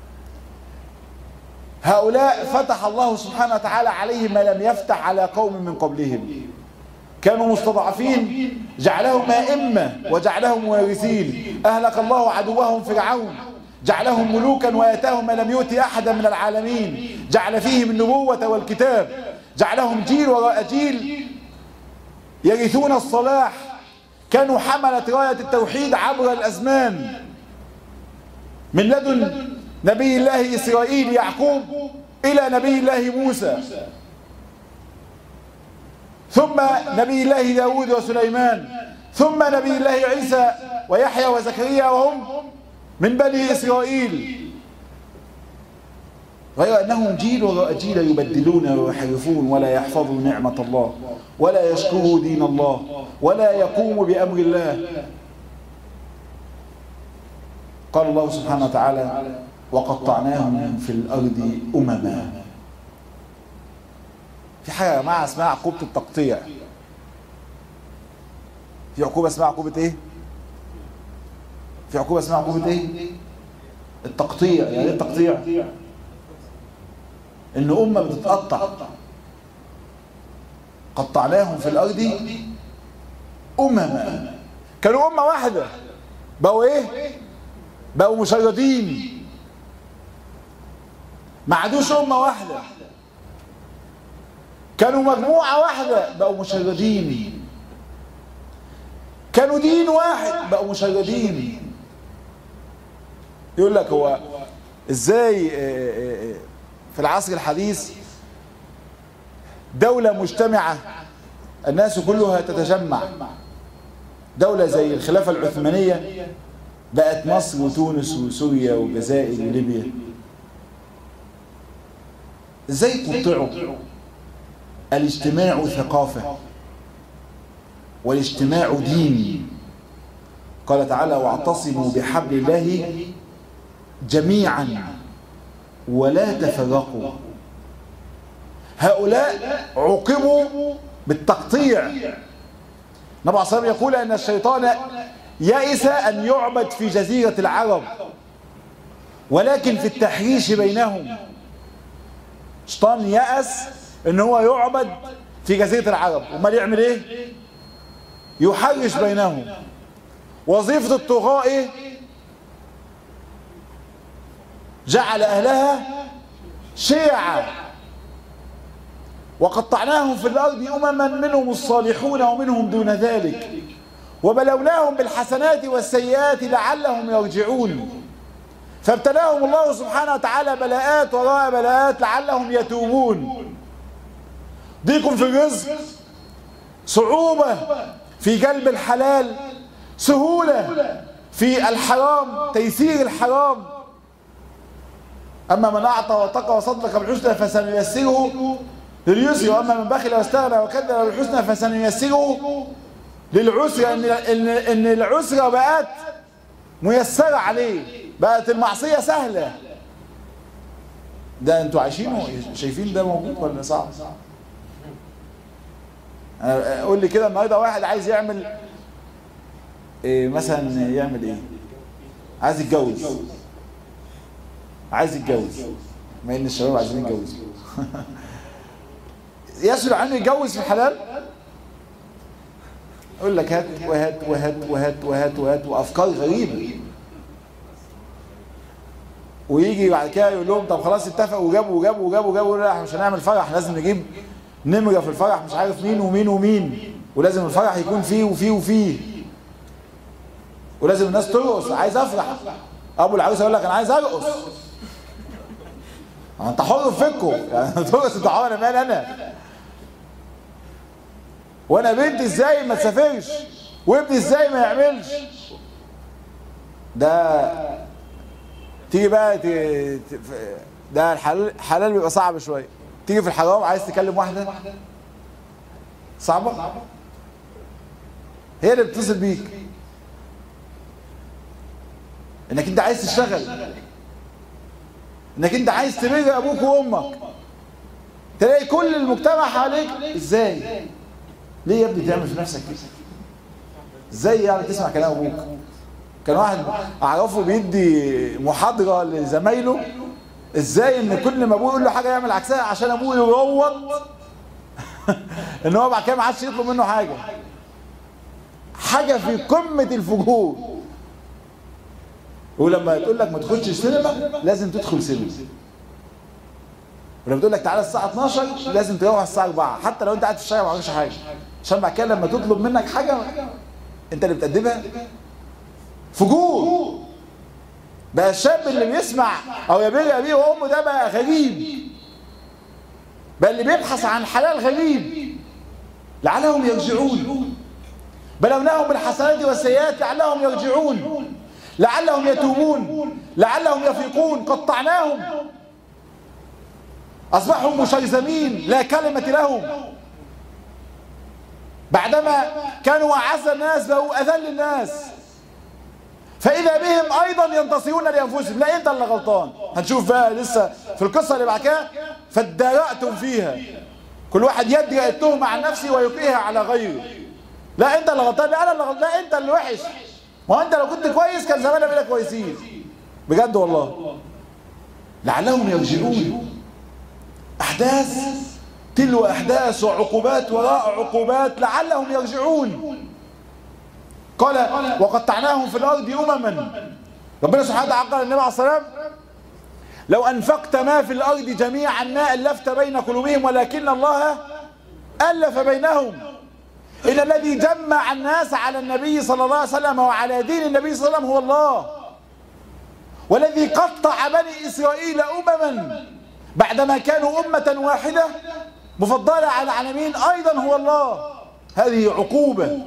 هؤلاء فتح الله سبحانه وتعالى عليهم ما لم يفتح على قوم من قبلهم كانوا مستضعفين جعلهم أئمة وجعلهم وارثين أهلك الله عدوهم فرعون جعلهم ملوكا وآتاهم ما لم يؤت أحدا من العالمين جعل فيهم النبوة والكتاب جعلهم جيل وراء جيل يرثون الصلاح كانوا حملة راية التوحيد عبر الأزمان من لدن نبي الله إسرائيل يعقوب إلى نبي الله موسى ثم نبي الله داود وسليمان ثم نبي الله عيسى ويحيى وزكريا وهم من بني إسرائيل غير أنهم جيل وراء جيل يبدلون ويحرفون ولا يحفظوا نعمة الله ولا يشكروا دين الله ولا يقوموا بأمر الله قال الله سبحانه وتعالى وقطعناهم في الأرض أمما في حاجة يا جماعة اسمها عقوبة التقطيع في عقوبة اسمها عقوبة ايه؟ في عقوبة اسمها عقوبة ايه؟ التقطيع يعني ايه التقطيع؟ ان أمة بتتقطع قطعناهم في الأرض أمما كانوا أمة واحدة بقوا ايه؟ بقوا مشردين ما عادوش أمة واحدة كانوا مجموعة واحدة بقوا مشردين كانوا دين واحد بقوا مشردين يقول لك هو ازاي في العصر الحديث دولة مجتمعة الناس كلها تتجمع دولة زي الخلافة العثمانية بقت مصر وتونس وسوريا والجزائر وليبيا ازاي تقطعوا الاجتماع ثقافة والاجتماع دين قال تعالى واعتصموا بحبل الله جميعا ولا تفرقوا هؤلاء عوقبوا بالتقطيع النبي عليه الصلاه يقول ان الشيطان يئس ان يعبد في جزيره العرب ولكن في التحريش بينهم الشيطان يأس ان هو يعبد في جزيره العرب امال يعمل ايه يحرش بينهم وظيفه الطغاة ايه جعل اهلها شيعا وقطعناهم في الأرض أمما منهم الصالحون ومنهم دون ذلك وبلوناهم بالحسنات والسيئات لعلهم يرجعون فابتلاهم الله سبحانه وتعالى بلاءات وراء بلاءات لعلهم يتوبون ضيق في الرزق صعوبة في جلب الحلال سهولة في الحرام تيسير الحرام أما من أعطى واتقى وصدق بالحسنى فسنيسره لليسر واما من بخل واستغنى وكذب بالحسنى فسنيسره للعسر ان ان ان العسره بقت ميسره عليه بقت المعصيه سهله ده انتوا عايشينه شايفين ده موجود ولا صعب قول لي كده النهارده واحد عايز يعمل إيه مثلا يعمل ايه عايز يتجوز عايز يتجوز ما ان الشباب عايزين يتجوزوا يسهل عنه يتجوز في الحلال يقول لك هات وهات وهات وهات وهات وهات وافكار غريبه ويجي بعد كده يقول لهم طب خلاص اتفقوا وجابوا وجابوا وجابوا وجابوا لا احنا مش هنعمل فرح لازم نجيب نمره في الفرح مش عارف مين ومين ومين ولازم الفرح يكون فيه وفيه وفيه ولازم الناس ترقص عايز افرح ابو العروس يقول لك انا عايز ارقص انت حر في فكه يعني ترقص انت حر انا مال انا وانا بنتي ازاي ما تسافرش وابني ازاي ما يعملش ده تيجي بقى ت... ت... ده الحلال حلال بيبقى صعب شويه تيجي في الحرام عايز تكلم واحده صعبه هي اللي بتتصل بيك انك انت عايز تشتغل انك انت عايز تبر ابوك وامك تلاقي كل المجتمع حواليك ازاي ليه يا ابني تعمل في نفسك كده ازاي يعني تسمع كلام ابوك كان واحد اعرفه بيدي محاضره لزمايله ازاي ان كل ما ابوه يقول له حاجه يعمل عكسها عشان ابوه يروض ان هو بعد كده ما عادش يطلب منه حاجه حاجه في قمه الفجور ولما تقول لك ما تدخلش السينما لازم تدخل سينما ولما تقول لك تعالى الساعه 12 لازم تروح الساعه 4 حتى لو انت قاعد في الشارع ما عملتش حاجه عشان بعد كده لما تطلب منك حاجه انت اللي بتقدمها فجور بقى الشاب اللي بيسمع او يبيع ابيه وامه ده بقى غريب بقى اللي بيبحث عن حلال غريب لعلهم يرجعون بلوناهم بالحسنات والسيئات لعلهم يرجعون لعلهم يتوبون لعلهم يفيقون قطعناهم أصبحوا مشيزمين لا كلمة لهم بعدما كانوا أعز الناس بقوا أذل الناس فإذا بهم أيضا ينتصرون لأنفسهم لا أنت اللي غلطان هنشوف بقى لسه في القصة اللي بعد كده فادارأتم فيها كل واحد يدرأ التهمة عن نفسه ويلقيها على غيره لا أنت اللي غلطان لا أنا اللي غلطان لا أنت اللي وحش ما هو أنت لو كنت كويس كان زماننا بينا كويسين بجد والله لعلهم يرجعون أحداث تلو أحداث وعقوبات وراء عقوبات لعلهم يرجعون قال وقطعناهم في الأرض أمما ربنا سبحانه وتعالى قال النبي عليه الصلاة والسلام لو أنفقت ما في الأرض جميعا ما ألفت بين قلوبهم ولكن الله ألف بينهم إن الذي جمع الناس على النبي صلى الله عليه وسلم وعلى دين النبي صلى الله عليه وسلم هو الله والذي قطع بني إسرائيل أمما بعدما كانوا أمة واحدة مفضلة على العالمين أيضا هو الله هذه عقوبة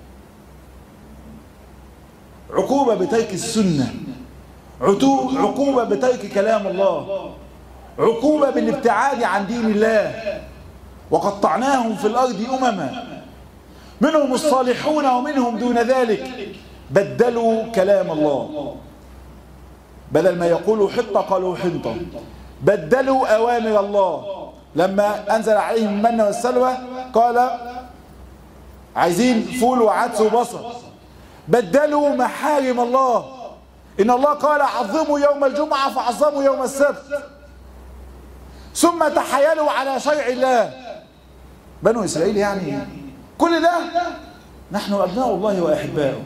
عقوبة بترك السنة عقوبة بترك كلام الله عقوبة بالابتعاد عن دين الله وقطعناهم في الأرض أمما منهم الصالحون ومنهم دون ذلك بدلوا كلام الله بدل ما يقولوا حطة قالوا حنطة بدلوا أوامر الله لما أنزل عليهم المن والسلوى قال عايزين فول وعدس وبصل بدلوا محارم الله إن الله قال عظموا يوم الجمعة فعظموا يوم السبت ثم تحايلوا على شرع الله بنو إسرائيل يعني كل ده نحن أبناء الله وأحباؤه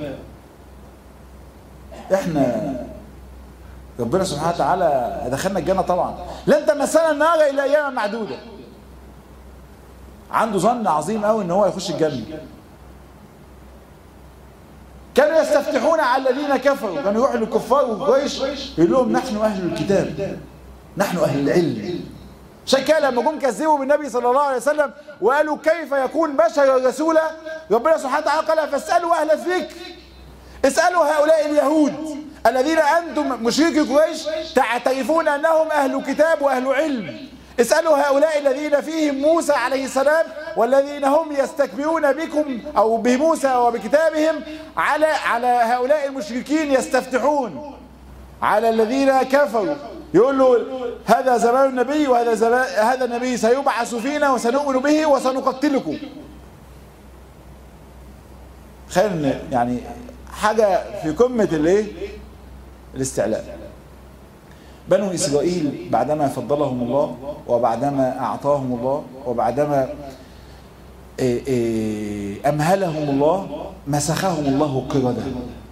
احنا ربنا سبحانه وتعالى دخلنا الجنة طبعا لن تمسنا النار إلا أيام معدودة عنده ظن عظيم قوي ان هو يخش الجنة كانوا يستفتحون على الذين كفروا كانوا يروحوا للكفار والجيش يقول لهم نحن أهل الكتاب نحن أهل العلم عشان كده لما جم كذبوا بالنبي صلى الله عليه وسلم وقالوا كيف يكون بشر رسولا ربنا سبحانه وتعالى قال فاسألوا أهل الذكر اسألوا هؤلاء اليهود الذين أنتم مشركي قريش تعترفون أنهم أهل كتاب وأهل علم اسألوا هؤلاء الذين فيهم موسى عليه السلام والذين هم يستكبرون بكم أو بموسى وبكتابهم على على هؤلاء المشركين يستفتحون على الذين كفروا يقول له هذا زمان النبي وهذا زمان هذا النبي سيبعث فينا وسنؤمن به وسنقتلكم خير يعني حاجة في قمة الايه الاستعلاء بنو إسرائيل بعدما فضلهم الله وبعدما أعطاهم الله وبعدما أمهلهم الله مسخهم الله قردة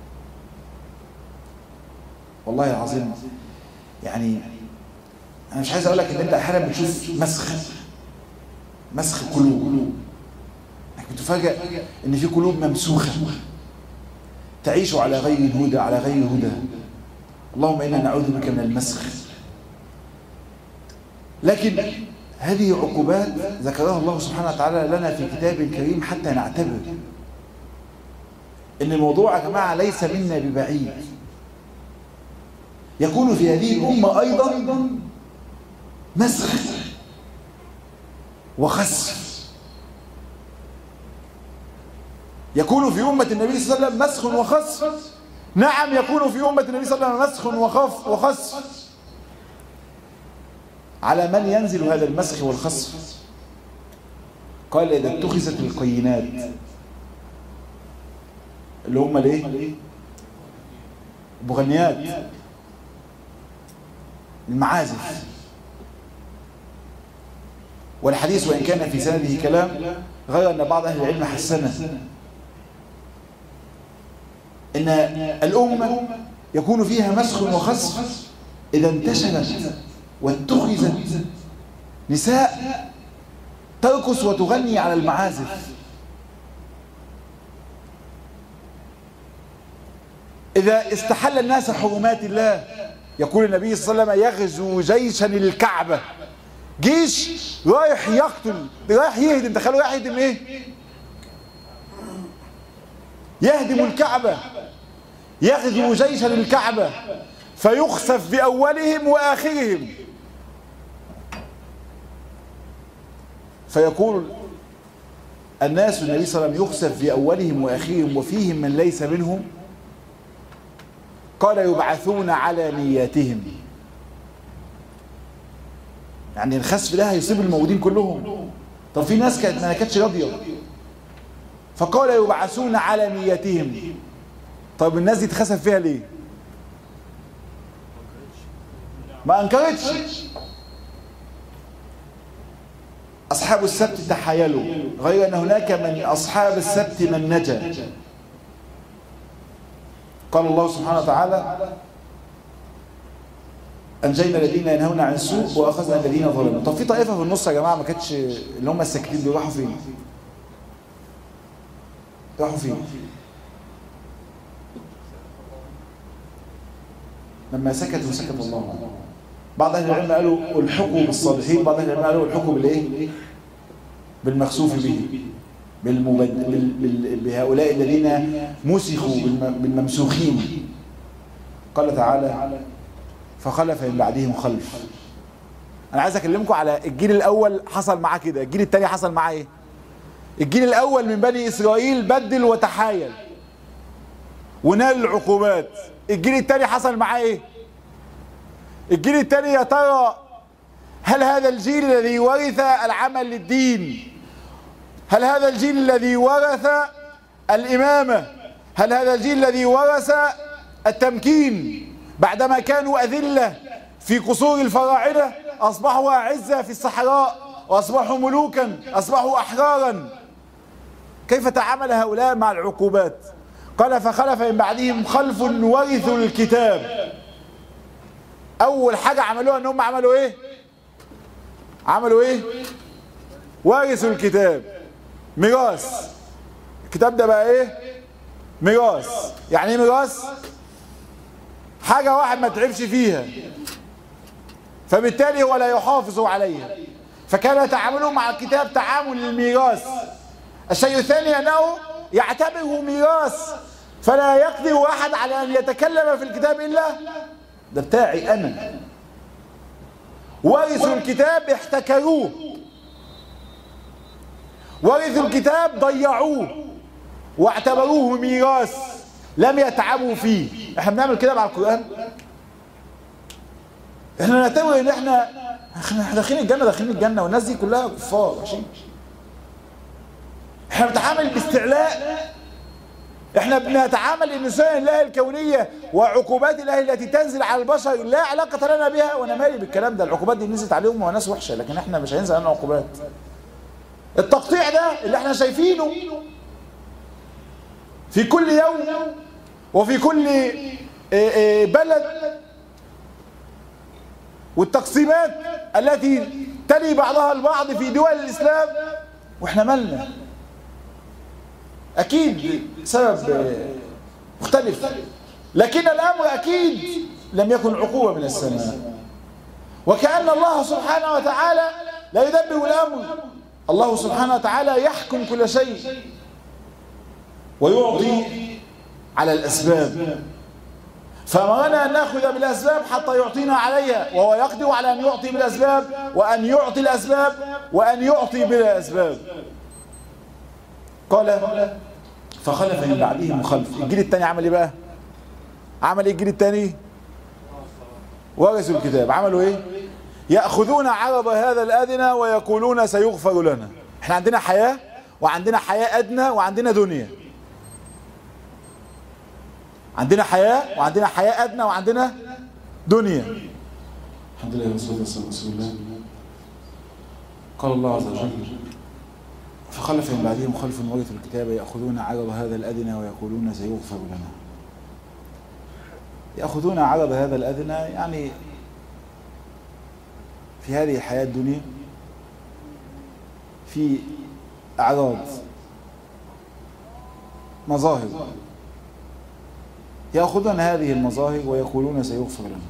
والله العظيم يعني أنا مش عايز أقول لك إن أنت أحيانا بتشوف مسخ مسخ قلوب بتفاجئ إن في قلوب ممسوخة تعيش على غير الهدى على غير هدى اللهم إنا نعوذ بك من المسخ لكن هذه عقوبات ذكرها الله سبحانه وتعالى لنا في كتاب الكريم حتى نعتبر ان الموضوع يا جماعة ليس منا ببعيد يكون في هذه الأمة أيضا مسخ وخسف يكون في أمة النبي صلى الله عليه وسلم مسخ وخسف نعم يكون في أمة النبي صلى الله عليه وسلم مسخ وخف وخسف على من ينزل هذا المسخ والخسف قال إذا اتخذت القينات اللي هم الايه المغنيات المعازف والحديث وإن كان في سنده كلام غير أن بعض أهل العلم حسنه إن الأمة يكون فيها مسخ وخسف إذا انتشرت واتخذت نساء ترقص وتغني على المعازف إذا استحل الناس حرمات الله يقول النبي صلى الله عليه وسلم يغزو جيشا الكعبة جيش رايح يقتل رايح يهدم تخيلوا رايح يهدم ايه يهدم الكعبة يغزو جيشا الكعبة فيخسف بأولهم وآخرهم فيقول الناس النبي صلى الله عليه وسلم يخسف بأولهم وآخرهم وفيهم من ليس منهم قال يبعثون على نياتهم يعني الخسف ده هيصيب الموجودين كلهم طب في ناس كانت ما كانتش راضيه فقال يبعثون على نياتهم طب الناس دي اتخسف فيها ليه ما انكرتش اصحاب السبت تحايلوا غير ان هناك من اصحاب السبت من نجا قال الله سبحانه وتعالى أنجينا الذين ينهون عن السوء وأخذنا الذين ظلموا طب في طائفة في النص يا جماعة ما كانتش اللي هم الساكتين دول راحوا فين راحوا فين لما سكتوا سكت الله عنهم بعض اهل العلم قالوا الحقوا بالصالحين بعض اهل العلم قالوا الحقوا بالايه بالمخسوف به بالمبد... بال... بال... بهؤلاء الذين مسخوا بالم... بالممسوخين قال تعالى فخلف من بعدهم خلف انا عايز اكلمكم على الجيل الاول حصل معاه كده الجيل الثاني حصل معاه ايه الجيل الاول من بني اسرائيل بدل وتحايل ونال العقوبات الجيل الثاني حصل معاه ايه الجيل الثاني يا ترى هل هذا الجيل الذي ورث العمل للدين هل هذا الجيل الذي ورث الإمامة هل هذا الجيل الذي ورث التمكين بعدما كانوا أذلة في قصور الفراعنة أصبحوا أعزة في الصحراء وأصبحوا ملوكا أصبحوا أحرارا كيف تعامل هؤلاء مع العقوبات قال فخلف من بعدهم خلف ورثوا الكتاب أول حاجة عملوها أنهم عملوا إيه عملوا إيه ورثوا الكتاب ميراث الكتاب ده بقى ايه ميراث يعني ايه ميراث حاجة واحد ما تعبش فيها فبالتالي هو لا يحافظ عليها فكان تعامله مع الكتاب تعامل الميراث الشيء الثاني أنه يعتبره ميراث فلا يقدر أحد على أن يتكلم في الكتاب إلا ده بتاعي أنا ورثوا الكتاب احتكروه ورثوا الكتاب ضيعوه واعتبروه ميراث لم يتعبوا فيه احنا بنعمل كده مع القرآن احنا نعتبر ان احنا احنا داخلين الجنة داخلين الجنة والناس دي كلها كفار عشان احنا بنتعامل باستعلاء احنا بنتعامل ان سنن الله الكونية وعقوبات الله التي تنزل على البشر لا علاقة لنا بها وانا مالي بالكلام ده العقوبات دي نزلت عليهم وناس وحشة لكن احنا مش هينزل علينا عقوبات التقطيع ده اللي احنا شايفينه في كل يوم وفي كل بلد والتقسيمات التي تلي بعضها البعض في دول الإسلام واحنا مالنا أكيد سبب مختلف لكن الأمر أكيد لم يكن عقوبة من السماء وكأن الله سبحانه وتعالى لا يدبر الأمر الله سبحانه وتعالى يحكم كل شيء ويعطي على الأسباب فأمرنا أن نأخذ بالأسباب حتى يعطينا عليها وهو يقدر على أن يعطي بالأسباب وأن يعطي الأسباب وأن يعطي بلا أسباب قال فخلف من بعدهم خلف الجيل الثاني عمل ايه بقى عمل ايه الجيل الثاني ورثوا الكتاب عملوا ايه يأخذون عرض هذا الأدنى ويقولون سيغفر لنا احنا عندنا حياة وعندنا حياة أدنى وعندنا دنيا عندنا حياة وعندنا حياة أدنى وعندنا دنيا الحمد لله والصلاة والسلام على رسول الله قال الله عز وجل فخلف من بعدهم خلف ورثوا الكتاب يأخذون عرض هذا الأدنى ويقولون سيغفر لنا يأخذون عرض هذا الأدنى يعني في هذه الحياة الدنيا في أعراض مظاهر يأخذون هذه المظاهر ويقولون سيغفر لنا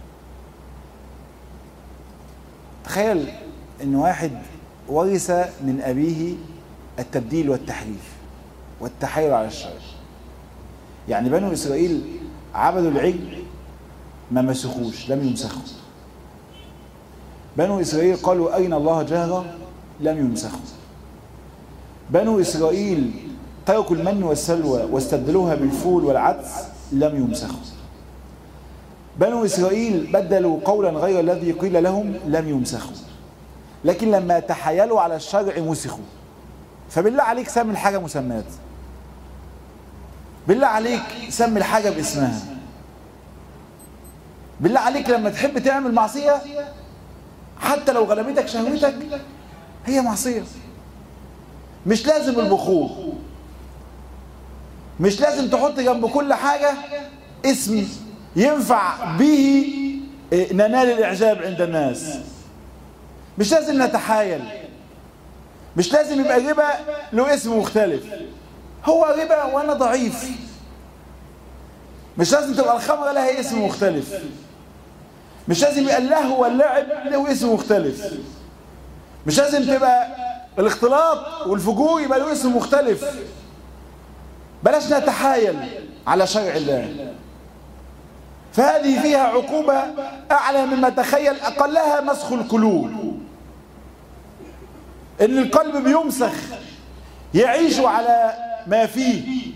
تخيل ان واحد ورث من أبيه التبديل والتحريف والتحايل على الشرع يعني بنو إسرائيل عبدوا العجل ما مسخوش لم يمسخوا بنو إسرائيل قالوا أين الله جهرا لم يمسخوا بنو إسرائيل تركوا المن والسلوى واستبدلوها بالفول والعدس لم يمسخوا بنو إسرائيل بدلوا قولا غير الذي قيل لهم لم يمسخوا لكن لما تحايلوا على الشرع مسخوا فبالله عليك سمي الحاجة مسمات بالله عليك سمي الحاجة باسمها بالله عليك لما تحب تعمل معصية حتى لو غلبتك شهوتك هي معصية مش لازم البخور مش لازم تحط جنب كل حاجة اسم ينفع به ننال الإعجاب عند الناس مش لازم نتحايل مش لازم يبقى ربا له اسم مختلف هو ربا وانا ضعيف مش لازم تبقى الخمرة لها اسم مختلف مش لازم يبقى اللهو واللعب له اسم مختلف مش لازم تبقى الاختلاط والفجور يبقى له اسم مختلف بلاش نتحايل على شرع الله فهذه فيها عقوبة أعلى مما تخيل أقلها مسخ القلوب إن القلب بيمسخ يعيش على ما فيه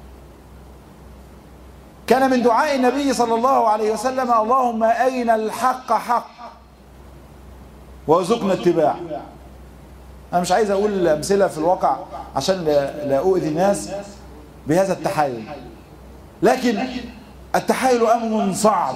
كان من دعاء النبي صلى الله عليه وسلم اللهم أرنا الحق حق وارزقنا اتباع أنا مش عايز أقول أمثلة في الواقع عشان لا أؤذي الناس بهذا التحايل لكن التحايل أمر صعب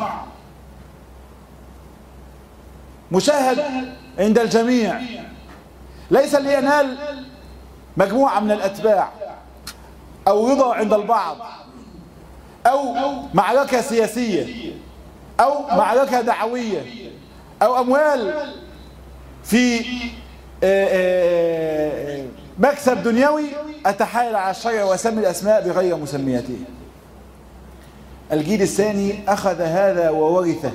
مشاهد عند الجميع ليس لينال مجموعة من الأتباع أو رضا عند البعض أو معركة سياسية أو معركة دعوية أو أموال في مكسب دنيوي أتحايل على الشرع وأسمي الأسماء بغير مسمياته الجيل الثاني أخذ هذا وورثه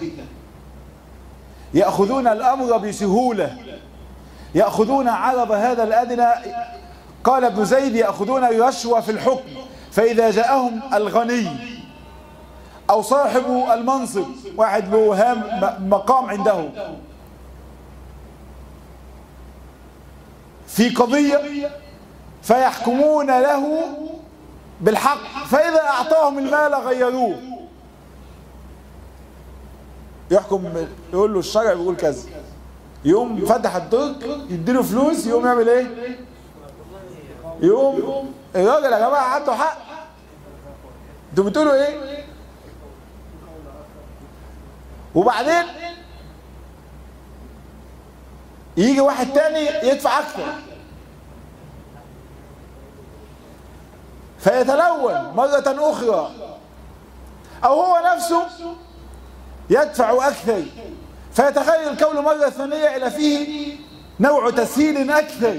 يأخذون الأمر بسهولة يأخذون عرض هذا الأدنى قال ابن زيد يأخذون الرشوة في الحكم فإذا جاءهم الغني أو صاحب المنصب واحد له هام مقام عنده في قضية فيحكمون له بالحق فإذا أعطاهم المال غيروه يحكم يقول له الشرع بيقول كذا يقوم فتح الدرج يديله فلوس يقوم يعمل ايه يقوم الراجل يا جماعه عنده حق انتوا بتقولوا ايه وبعدين يجي واحد تاني يدفع اكتر فيتلون مرة أخرى أو هو نفسه يدفع أكثر فيتغير الكون مرة ثانية إلى فيه نوع تسهيل أكثر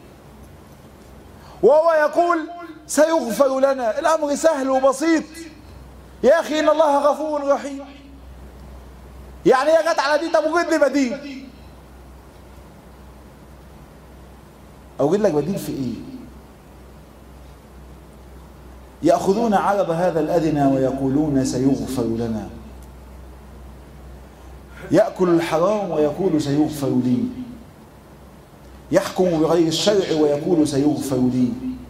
وهو يقول سيغفر لنا الأمر سهل وبسيط يا أخي إن الله غفور رحيم يعني هي جت على دي طب وجد لي بديل أوجد لك بديل في إيه يأخذون عرض هذا الأدنى ويقولون سيغفر لنا يأكل الحرام ويقول سيغفر لي يحكم بغير الشرع ويقول سيغفر لي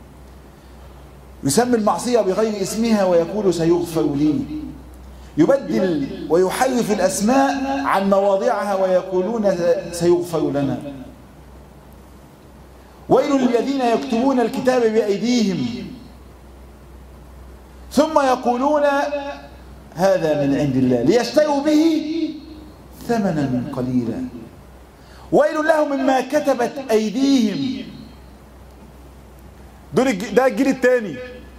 يسمي المعصية بغير اسمها ويقول سيغفر لي يبدل ويحرف الأسماء عن مواضعها ويقولون سيغفر لنا ويل للذين يكتبون الكتاب بأيديهم ثم يقولون هذا من عند الله ليشتروا به ثمنا قليلا ويل لهم مما كتبت أيديهم دول ده الجيل الثاني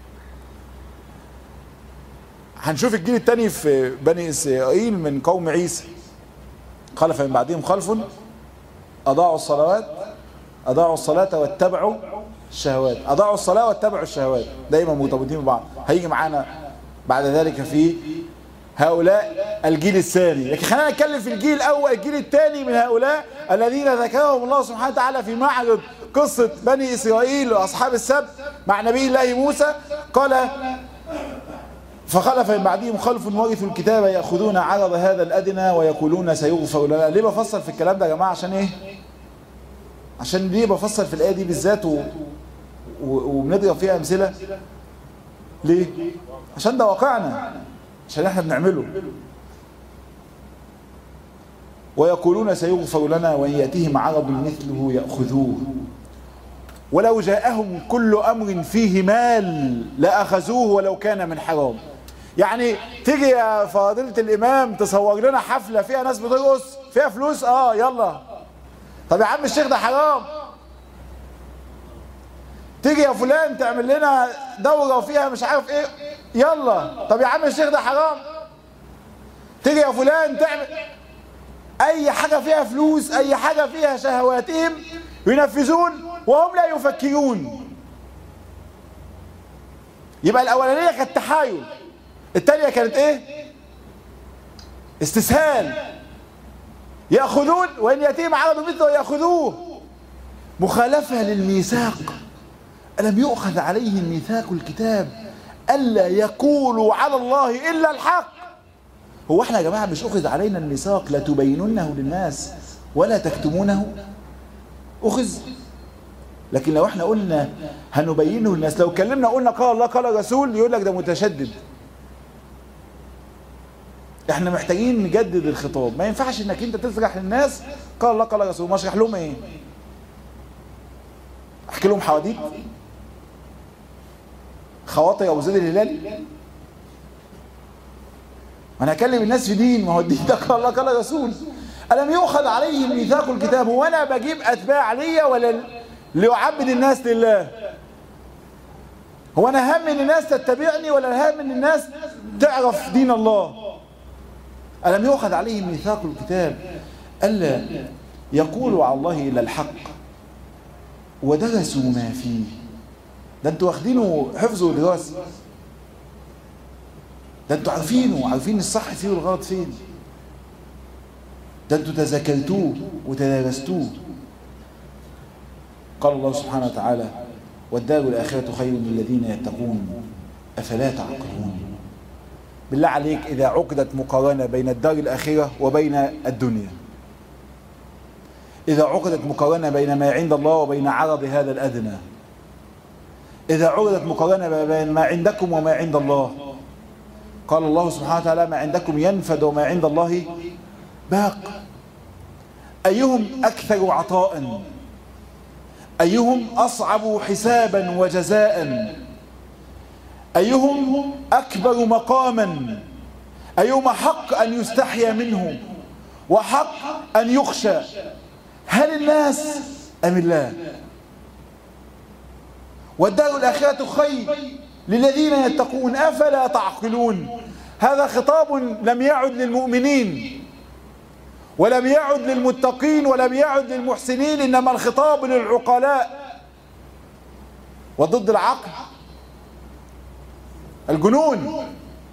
هنشوف الجيل الثاني في بني إسرائيل من قوم عيسى خلف من بعدهم خلف أضاعوا الصلوات أضاعوا الصلاة واتبعوا الشهوات أضاعوا الصلاة واتبعوا الشهوات دايما مرتبطين ببعض هيجي معانا بعد ذلك في هؤلاء الجيل الثاني لكن خلينا نتكلم في الجيل الأول الجيل الثاني من هؤلاء الذين ذكرهم الله سبحانه وتعالى في معرض قصة بني إسرائيل وأصحاب السبت مع نبي الله موسى قال فخلف من بعدهم خلف ورثوا الكتاب يأخذون عرض هذا الأدنى ويقولون سيغفر لنا ليه بفصل في الكلام ده يا جماعة عشان إيه عشان ليه بفصل في الآية دي بالذات و... و... وبنضرب فيها أمثلة ليه عشان ده واقعنا عشان احنا بنعمله ويقولون سيغفر لنا وإن يأتيهم عرض مثله يأخذوه ولو جاءهم كل أمر فيه مال لأخذوه ولو كان من حرام يعني تيجي يا فاضلة الإمام تصور لنا حفلة فيها ناس بترقص فيها فلوس اه يلا طب يا عم الشيخ ده حرام تيجي يا فلان تعمل لنا دورة وفيها مش عارف ايه يلا طب يا عم الشيخ ده حرام تيجي يا فلان تعمل اي حاجة فيها فلوس اي حاجة فيها شهواتهم ينفذون وهم لا يفكرون يبقى الاولانية كانت تحايل التانية كانت ايه استسهال يأخذون وإن يتيم عرض مثله يأخذوه مخالفة للميثاق ألم يؤخذ عليهم ميثاق الكتاب ألا يقولوا على الله إلا الحق هو احنا يا جماعة مش أخذ علينا الميثاق لتبيننه للناس ولا تكتمونه أخذ لكن لو احنا قلنا هنبينه للناس لو كلمنا قلنا قال الله قال رسول يقول لك ده متشدد احنا محتاجين نجدد الخطاب ما ينفعش انك انت تشرح للناس قال الله قال رسول ما اشرح لهم ايه احكي لهم حواديت خواطر ابو زيد الهلالي انا هكلم الناس في دين ما هو الدين ده قال الله قال رسول الم يؤخذ عليهم ميثاق الكتاب هو انا بجيب اتباع ليا ولا ليعبد الناس لله هو انا هم ان الناس تتبعني ولا هم ان الناس تعرف دين الله ألم يؤخذ عليهم ميثاق الكتاب ألا يقولوا على الله إلا الحق ودرسوا ما فيه ده انتوا واخدينه حفظ ودراسة ده انتوا عارفينه عارفين الصح فيه والغلط فين ده انتوا تذاكرتوه وتدارستوه قال الله سبحانه وتعالى والدار الآخرة خير للذين يتقون أفلا تعقلون بالله عليك إذا عقدت مقارنة بين الدار الآخرة وبين الدنيا إذا عقدت مقارنة بين ما عند الله وبين عرض هذا الأدنى إذا عقدت مقارنة بين ما عندكم وما عند الله قال الله سبحانه وتعالى ما عندكم ينفد وما عند الله باق أيهم أكثر عطاء أيهم أصعب حسابا وجزاء أيهم أكبر مقاما أيهم حق أن يستحيا منه وحق أن يخشى هل الناس أم الله والدار الآخرة خير للذين يتقون أفلا تعقلون هذا خطاب لم يعد للمؤمنين ولم يعد للمتقين ولم يعد للمحسنين إنما الخطاب للعقلاء وضد العقل الجنون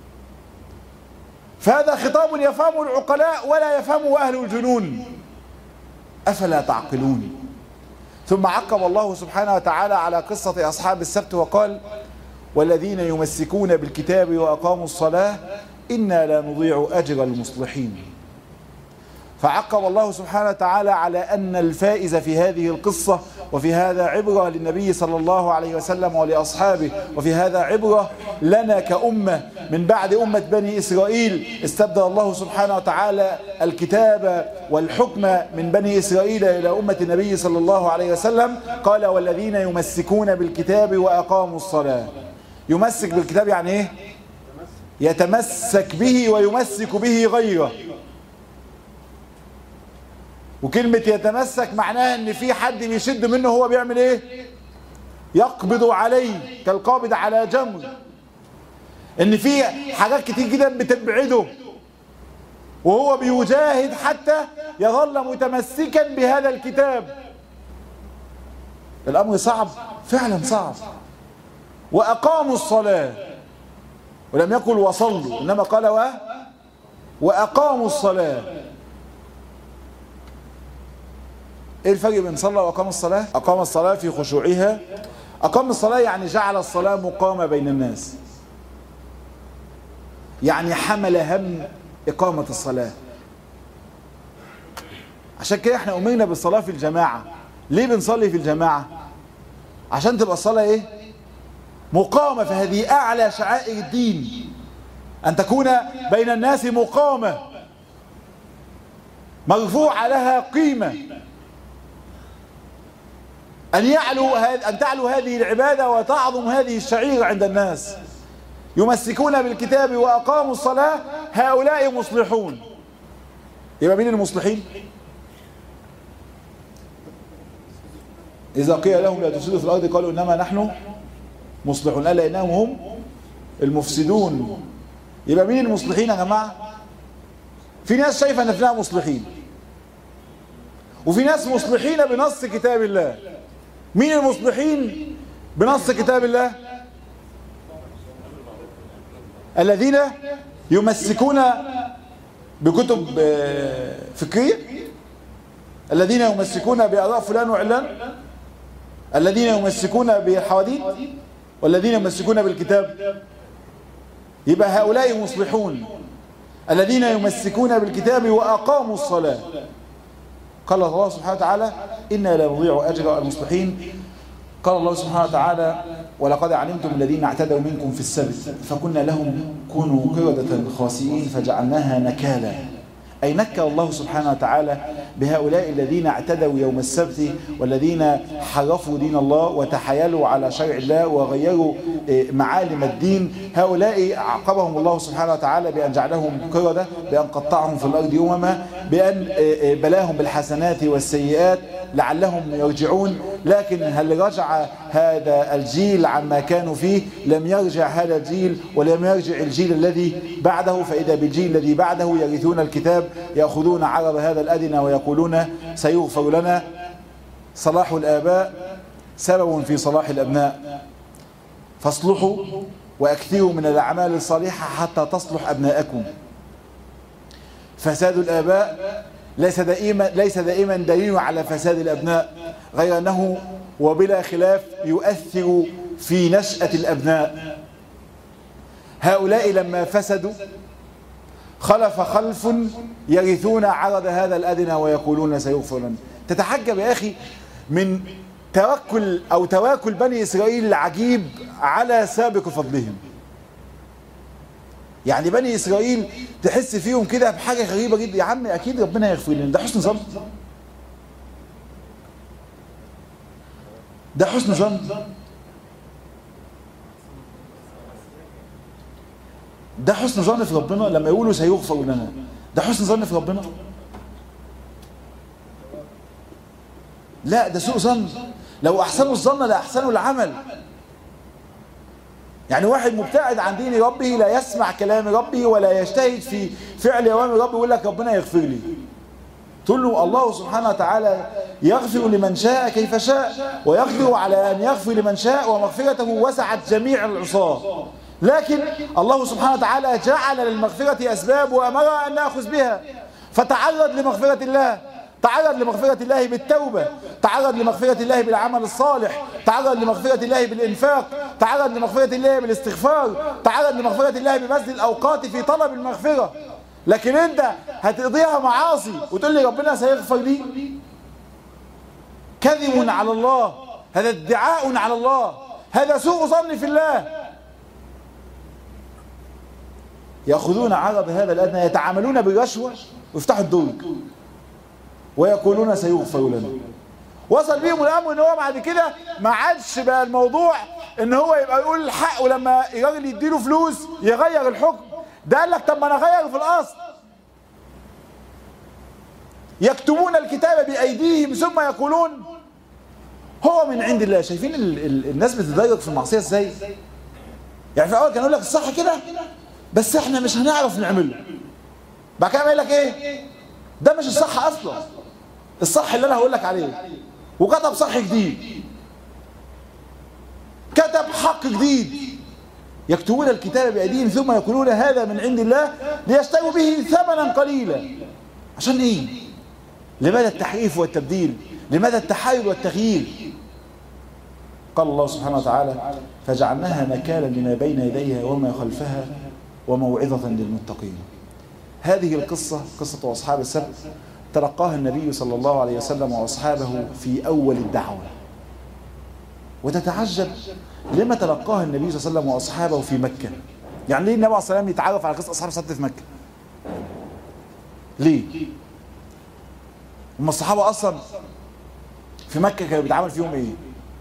فهذا خطاب يفهمه العقلاء ولا يفهمه أهل الجنون أفلا تعقلون ثم عقب الله سبحانه وتعالى على قصة أصحاب السبت وقال والذين يمسكون بالكتاب وأقاموا الصلاة إنا لا نضيع أجر المصلحين فعقب الله سبحانه وتعالى على أن الفائز في هذه القصة وفي هذا عبرة للنبي صلى الله عليه وسلم ولأصحابه وفي هذا عبرة لنا كأمة من بعد أمة بني إسرائيل استبدل الله سبحانه وتعالى الكتاب والحكم من بني إسرائيل إلى أمة النبي صلى الله عليه وسلم قال والذين يمسكون بالكتاب وأقاموا الصلاة يمسك بالكتاب يعني إيه؟ يتمسك به ويمسك به غيره وكلمة يتمسك معناها ان في حد بيشد منه هو بيعمل ايه يقبض عليه كالقابض على جمر ان في حاجات كتير جدا بتبعده وهو بيجاهد حتى يظل متمسكا بهذا الكتاب الامر صعب فعلا صعب واقاموا الصلاة ولم يقل وصلوا انما قال و واقاموا الصلاه ايه الفرق بين صلى واقام الصلاة اقام الصلاة في خشوعها اقام الصلاة يعني جعل الصلاة مقامة بين الناس يعني حمل هم اقامة الصلاة عشان كده احنا امرنا بالصلاة في الجماعة ليه بنصلي في الجماعة عشان تبقى الصلاة ايه مقامة فهذه اعلى شعائر الدين ان تكون بين الناس مقامة مرفوع لها قيمة أن يعلو أن تعلو هذه العبادة وتعظم هذه الشعيرة عند الناس يمسكون بالكتاب وأقاموا الصلاة هؤلاء مصلحون يبقى مين المصلحين إذا قيل لهم لا تفسدوا في الأرض قالوا إنما نحن مصلحون ألا إنهم هم المفسدون يبقى مين المصلحين يا جماعة في ناس شايفة نفسها مصلحين وفي ناس مصلحين بنص كتاب الله مين المصلحين بنص كتاب الله الذين يمسكون بكتب فكرية الذين يمسكون بآراء فلان وعلان الذين يمسكون بالحواديت والذين يمسكون بالكتاب يبقى هؤلاء مصلحون الذين يمسكون بالكتاب وأقاموا الصلاة قال الله سبحانه وتعالى إنا لا نضيع أجر المصلحين قال الله سبحانه وتعالى ولقد علمتم الذين اعتدوا منكم في السبت فكنا لهم كونوا قردة خاسئين فجعلناها نكالا أي نكى الله سبحانه وتعالى بهؤلاء الذين اعتدوا يوم السبت والذين حرفوا دين الله وتحايلوا على شرع الله وغيروا معالم الدين هؤلاء عاقبهم الله سبحانه وتعالى بأن جعلهم قردة بأن قطعهم في الأرض أمما بأن بلاهم بالحسنات والسيئات لعلهم يرجعون لكن هل رجع هذا الجيل عما كانوا فيه لم يرجع هذا الجيل ولم يرجع الجيل الذي بعده فإذا بالجيل الذي بعده يرثون الكتاب يأخذون عرض هذا الأدنى ويقولون سيغفر لنا صلاح الآباء سبب في صلاح الأبناء فاصلحوا وأكثروا من الأعمال الصالحة حتى تصلح أبناءكم فساد الآباء ليس دائما ليس دائما دليل على فساد الابناء غير انه وبلا خلاف يؤثر في نشأة الابناء هؤلاء لما فسدوا خلف خلف يرثون عرض هذا الادنى ويقولون سيغفر لنا تتحجب يا اخي من توكل او تواكل بني اسرائيل العجيب على سابق فضلهم يعني بني اسرائيل تحس فيهم كده بحاجه غريبه جدا يا عم اكيد ربنا يغفر لنا ده حسن ظن ده حسن ظن ده حسن ظن في ربنا لما يقولوا سيغفر لنا ده حسن ظن في ربنا لا ده سوء ظن لو احسنوا الظن لاحسنوا العمل يعني واحد مبتعد عن دين ربه لا يسمع كلام ربه ولا يجتهد في فعل اوامر ربه يقول لك ربنا يغفر لي تقول له الله سبحانه وتعالى يغفر لمن شاء كيف شاء ويقدر على ان يغفر لمن شاء ومغفرته وسعت جميع العصاه لكن الله سبحانه وتعالى جعل للمغفرة أسباب وأمرها أن نأخذ بها فتعرض لمغفرة الله تعرض لمغفرة الله بالتوبة تعرض لمغفرة الله بالعمل الصالح تعرض لمغفرة الله بالإنفاق تعرض لمغفرة الله بالاستغفار تعرض لمغفرة الله ببذل الأوقات في طلب المغفرة لكن أنت هتقضيها معاصي وتقول لي ربنا سيغفر لي كذب على الله هذا ادعاء على الله هذا سوء ظن في الله يأخذون عرض هذا الأدنى يتعاملون بالرشوة ويفتحوا الدرج ويقولون سيغفر لنا وصل بيهم الامر ان هو بعد كده ما عادش بقى الموضوع ان هو يبقى يقول الحق ولما الراجل يديله فلوس يغير الحكم ده قال لك طب ما انا اغير في الاصل يكتبون الكتاب بايديهم ثم يقولون هو من عند الله شايفين ال ال الناس بتتضايق في المعصيه ازاي يعني في الاول كان يقول لك الصح كده بس احنا مش هنعرف نعمله بعد كده يقول لك ايه ده مش الصح اصلا الصح اللي انا هقول لك عليه وكتب صح جديد كتب حق جديد يكتبون الكتاب بايديهم ثم يقولون هذا من عند الله ليشتروا به ثمنا قليلا عشان ايه لماذا التحريف والتبديل لماذا التحايل والتغيير قال الله سبحانه وتعالى فجعلناها نكالا لما بين يديها وما خلفها وموعظة للمتقين هذه القصة قصة أصحاب السبت تلقاها النبي صلى الله عليه وسلم وأصحابه في أول الدعوة وتتعجب لما تلقاها النبي صلى الله عليه وسلم وأصحابه في مكة يعني ليه النبي عليه الصلاة والسلام يتعرف على قصة أصحاب السبت في مكة ليه هم الصحابة أصلا في مكة كانوا بيتعامل فيهم إيه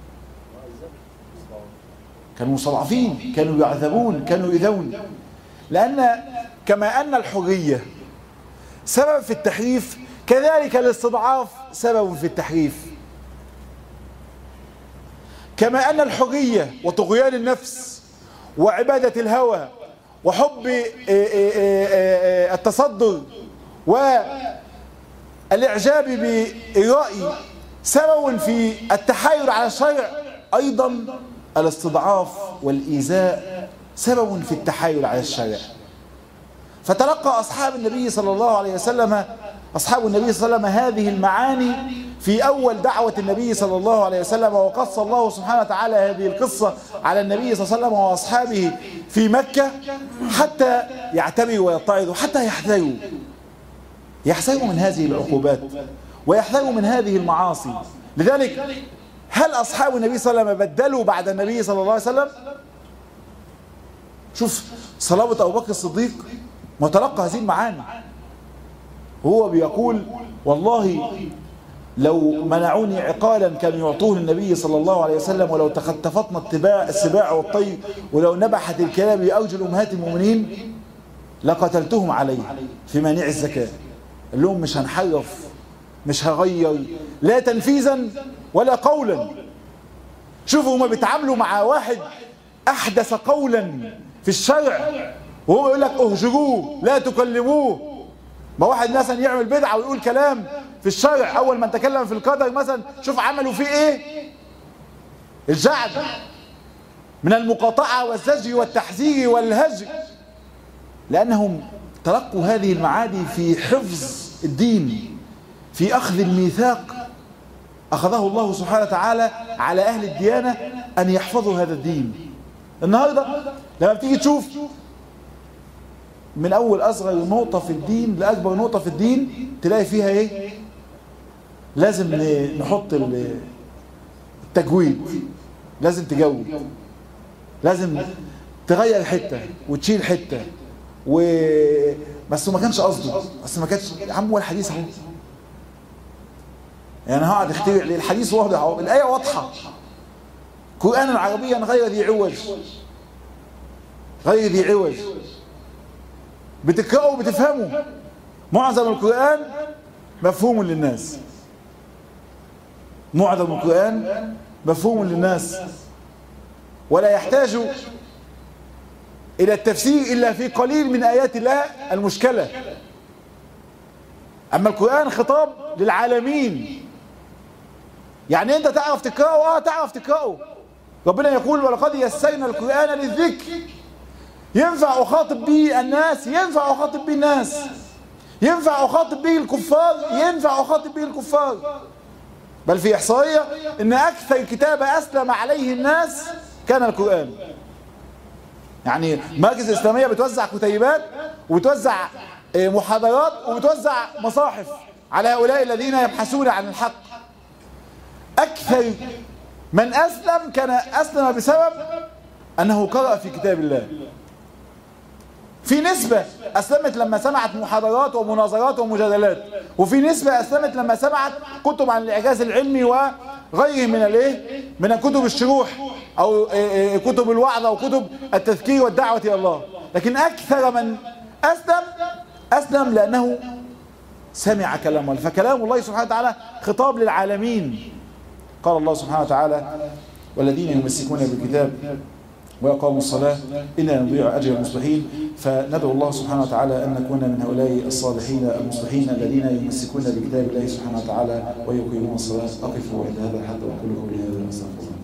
كانوا مستضعفين كانوا يعذبون كانوا يذون لأن كما أن الحرية سبب في التحريف كذلك الاستضعاف سبب في التحريف كما أن الحرية وطغيان النفس وعبادة الهوى وحب التصدر والإعجاب بالرأي سبب في التحايل على الشرع أيضا الاستضعاف والإيذاء سبب في التحايل على الشرع فتلقى أصحاب النبي صلى الله عليه وسلم أصحاب النبي صلى الله عليه وسلم هذه المعاني في أول دعوة النبي صلى الله عليه وسلم وقص الله سبحانه وتعالى هذه القصة على النبي صلى الله عليه وسلم وأصحابه في مكة حتى يعتبروا ويتعظوا حتى يحذروا يحذروا من هذه العقوبات ويحذروا من هذه المعاصي لذلك هل أصحاب النبي صلى الله عليه وسلم بدلوا بعد النبي صلى الله عليه وسلم شوف صلابة أبو بكر الصديق متلقى هذه المعاني هو بيقول والله لو منعوني عقالا كانوا يعطوه للنبي صلى الله عليه وسلم ولو تخطفتنا التباع السباع والطير ولو نبحت الكلاب بأرجل أمهات المؤمنين لقتلتهم عليه في مانع الزكاة قال لهم مش هنحرف مش هغير لا تنفيذا ولا قولا شوفوا هما بيتعاملوا مع واحد أحدث قولا في الشرع وهو يقول لك اهجروه لا تكلموه ما واحد مثلا يعمل بدعة ويقول كلام في الشرع أول ما تكلم في القدر مثلا شوف عملوا فيه إيه الجعد من المقاطعة والزجر والتحذير والهجر لأنهم تلقوا هذه المعادي في حفظ الدين في أخذ الميثاق أخذه الله سبحانه وتعالى على أهل الديانة أن يحفظوا هذا الدين النهاردة لما بتيجي تشوف من أول أصغر نقطة في الدين لأكبر نقطة في الدين تلاقي فيها إيه لازم نحط التجويد لازم تجود لازم تغير حتة وتشيل حتة و بس ما كانش قصده بس ما كانش يا عم هو الحديث اهو يعني هقعد اخترع ليه الحديث واضح اهو الايه واضحه قرانا عربيا غير ذي عوج غير ذي عوج بتقرأه وبتفهمه معظم القرآن مفهوم للناس معظم القرآن مفهوم للناس ولا يحتاج إلى التفسير إلا في قليل من آيات الله المشكلة أما القرآن خطاب للعالمين يعني أنت تعرف تقرأه آه تعرف تقرأه ربنا يقول ولقد يسرنا القرآن للذكر ينفع أخاطب به الناس ينفع أخاطب به الناس ينفع أخاطب به الكفار ينفع أخاطب به الكفار بل في إحصائية إن أكثر كتاب أسلم عليه الناس كان القرآن يعني مراكز إسلامية بتوزع كتيبات وبتوزع محاضرات وبتوزع مصاحف على هؤلاء الذين يبحثون عن الحق أكثر من أسلم كان أسلم بسبب أنه قرأ في كتاب الله في نسبة أسلمت لما سمعت محاضرات ومناظرات ومجادلات وفي نسبة أسلمت لما سمعت كتب عن الإعجاز العلمي وغيره من الايه من كتب الشروح أو كتب الوعظ أو كتب التذكير والدعوة إلى الله لكن أكثر من أسلم أسلم لأنه سمع كلام الله فكلام الله سبحانه وتعالى خطاب للعالمين قال الله سبحانه وتعالى والذين يمسكون بالكتاب ويقاموا الصلاة إنا نضيع أجر المصلحين فندعو الله سبحانه وتعالى أن نكون من هؤلاء الصالحين المصلحين الذين يمسكون بكتاب الله سبحانه وتعالى ويقيمون الصلاة أقفوا عند هذا الحد وأقول قولي هذا أستغفر الله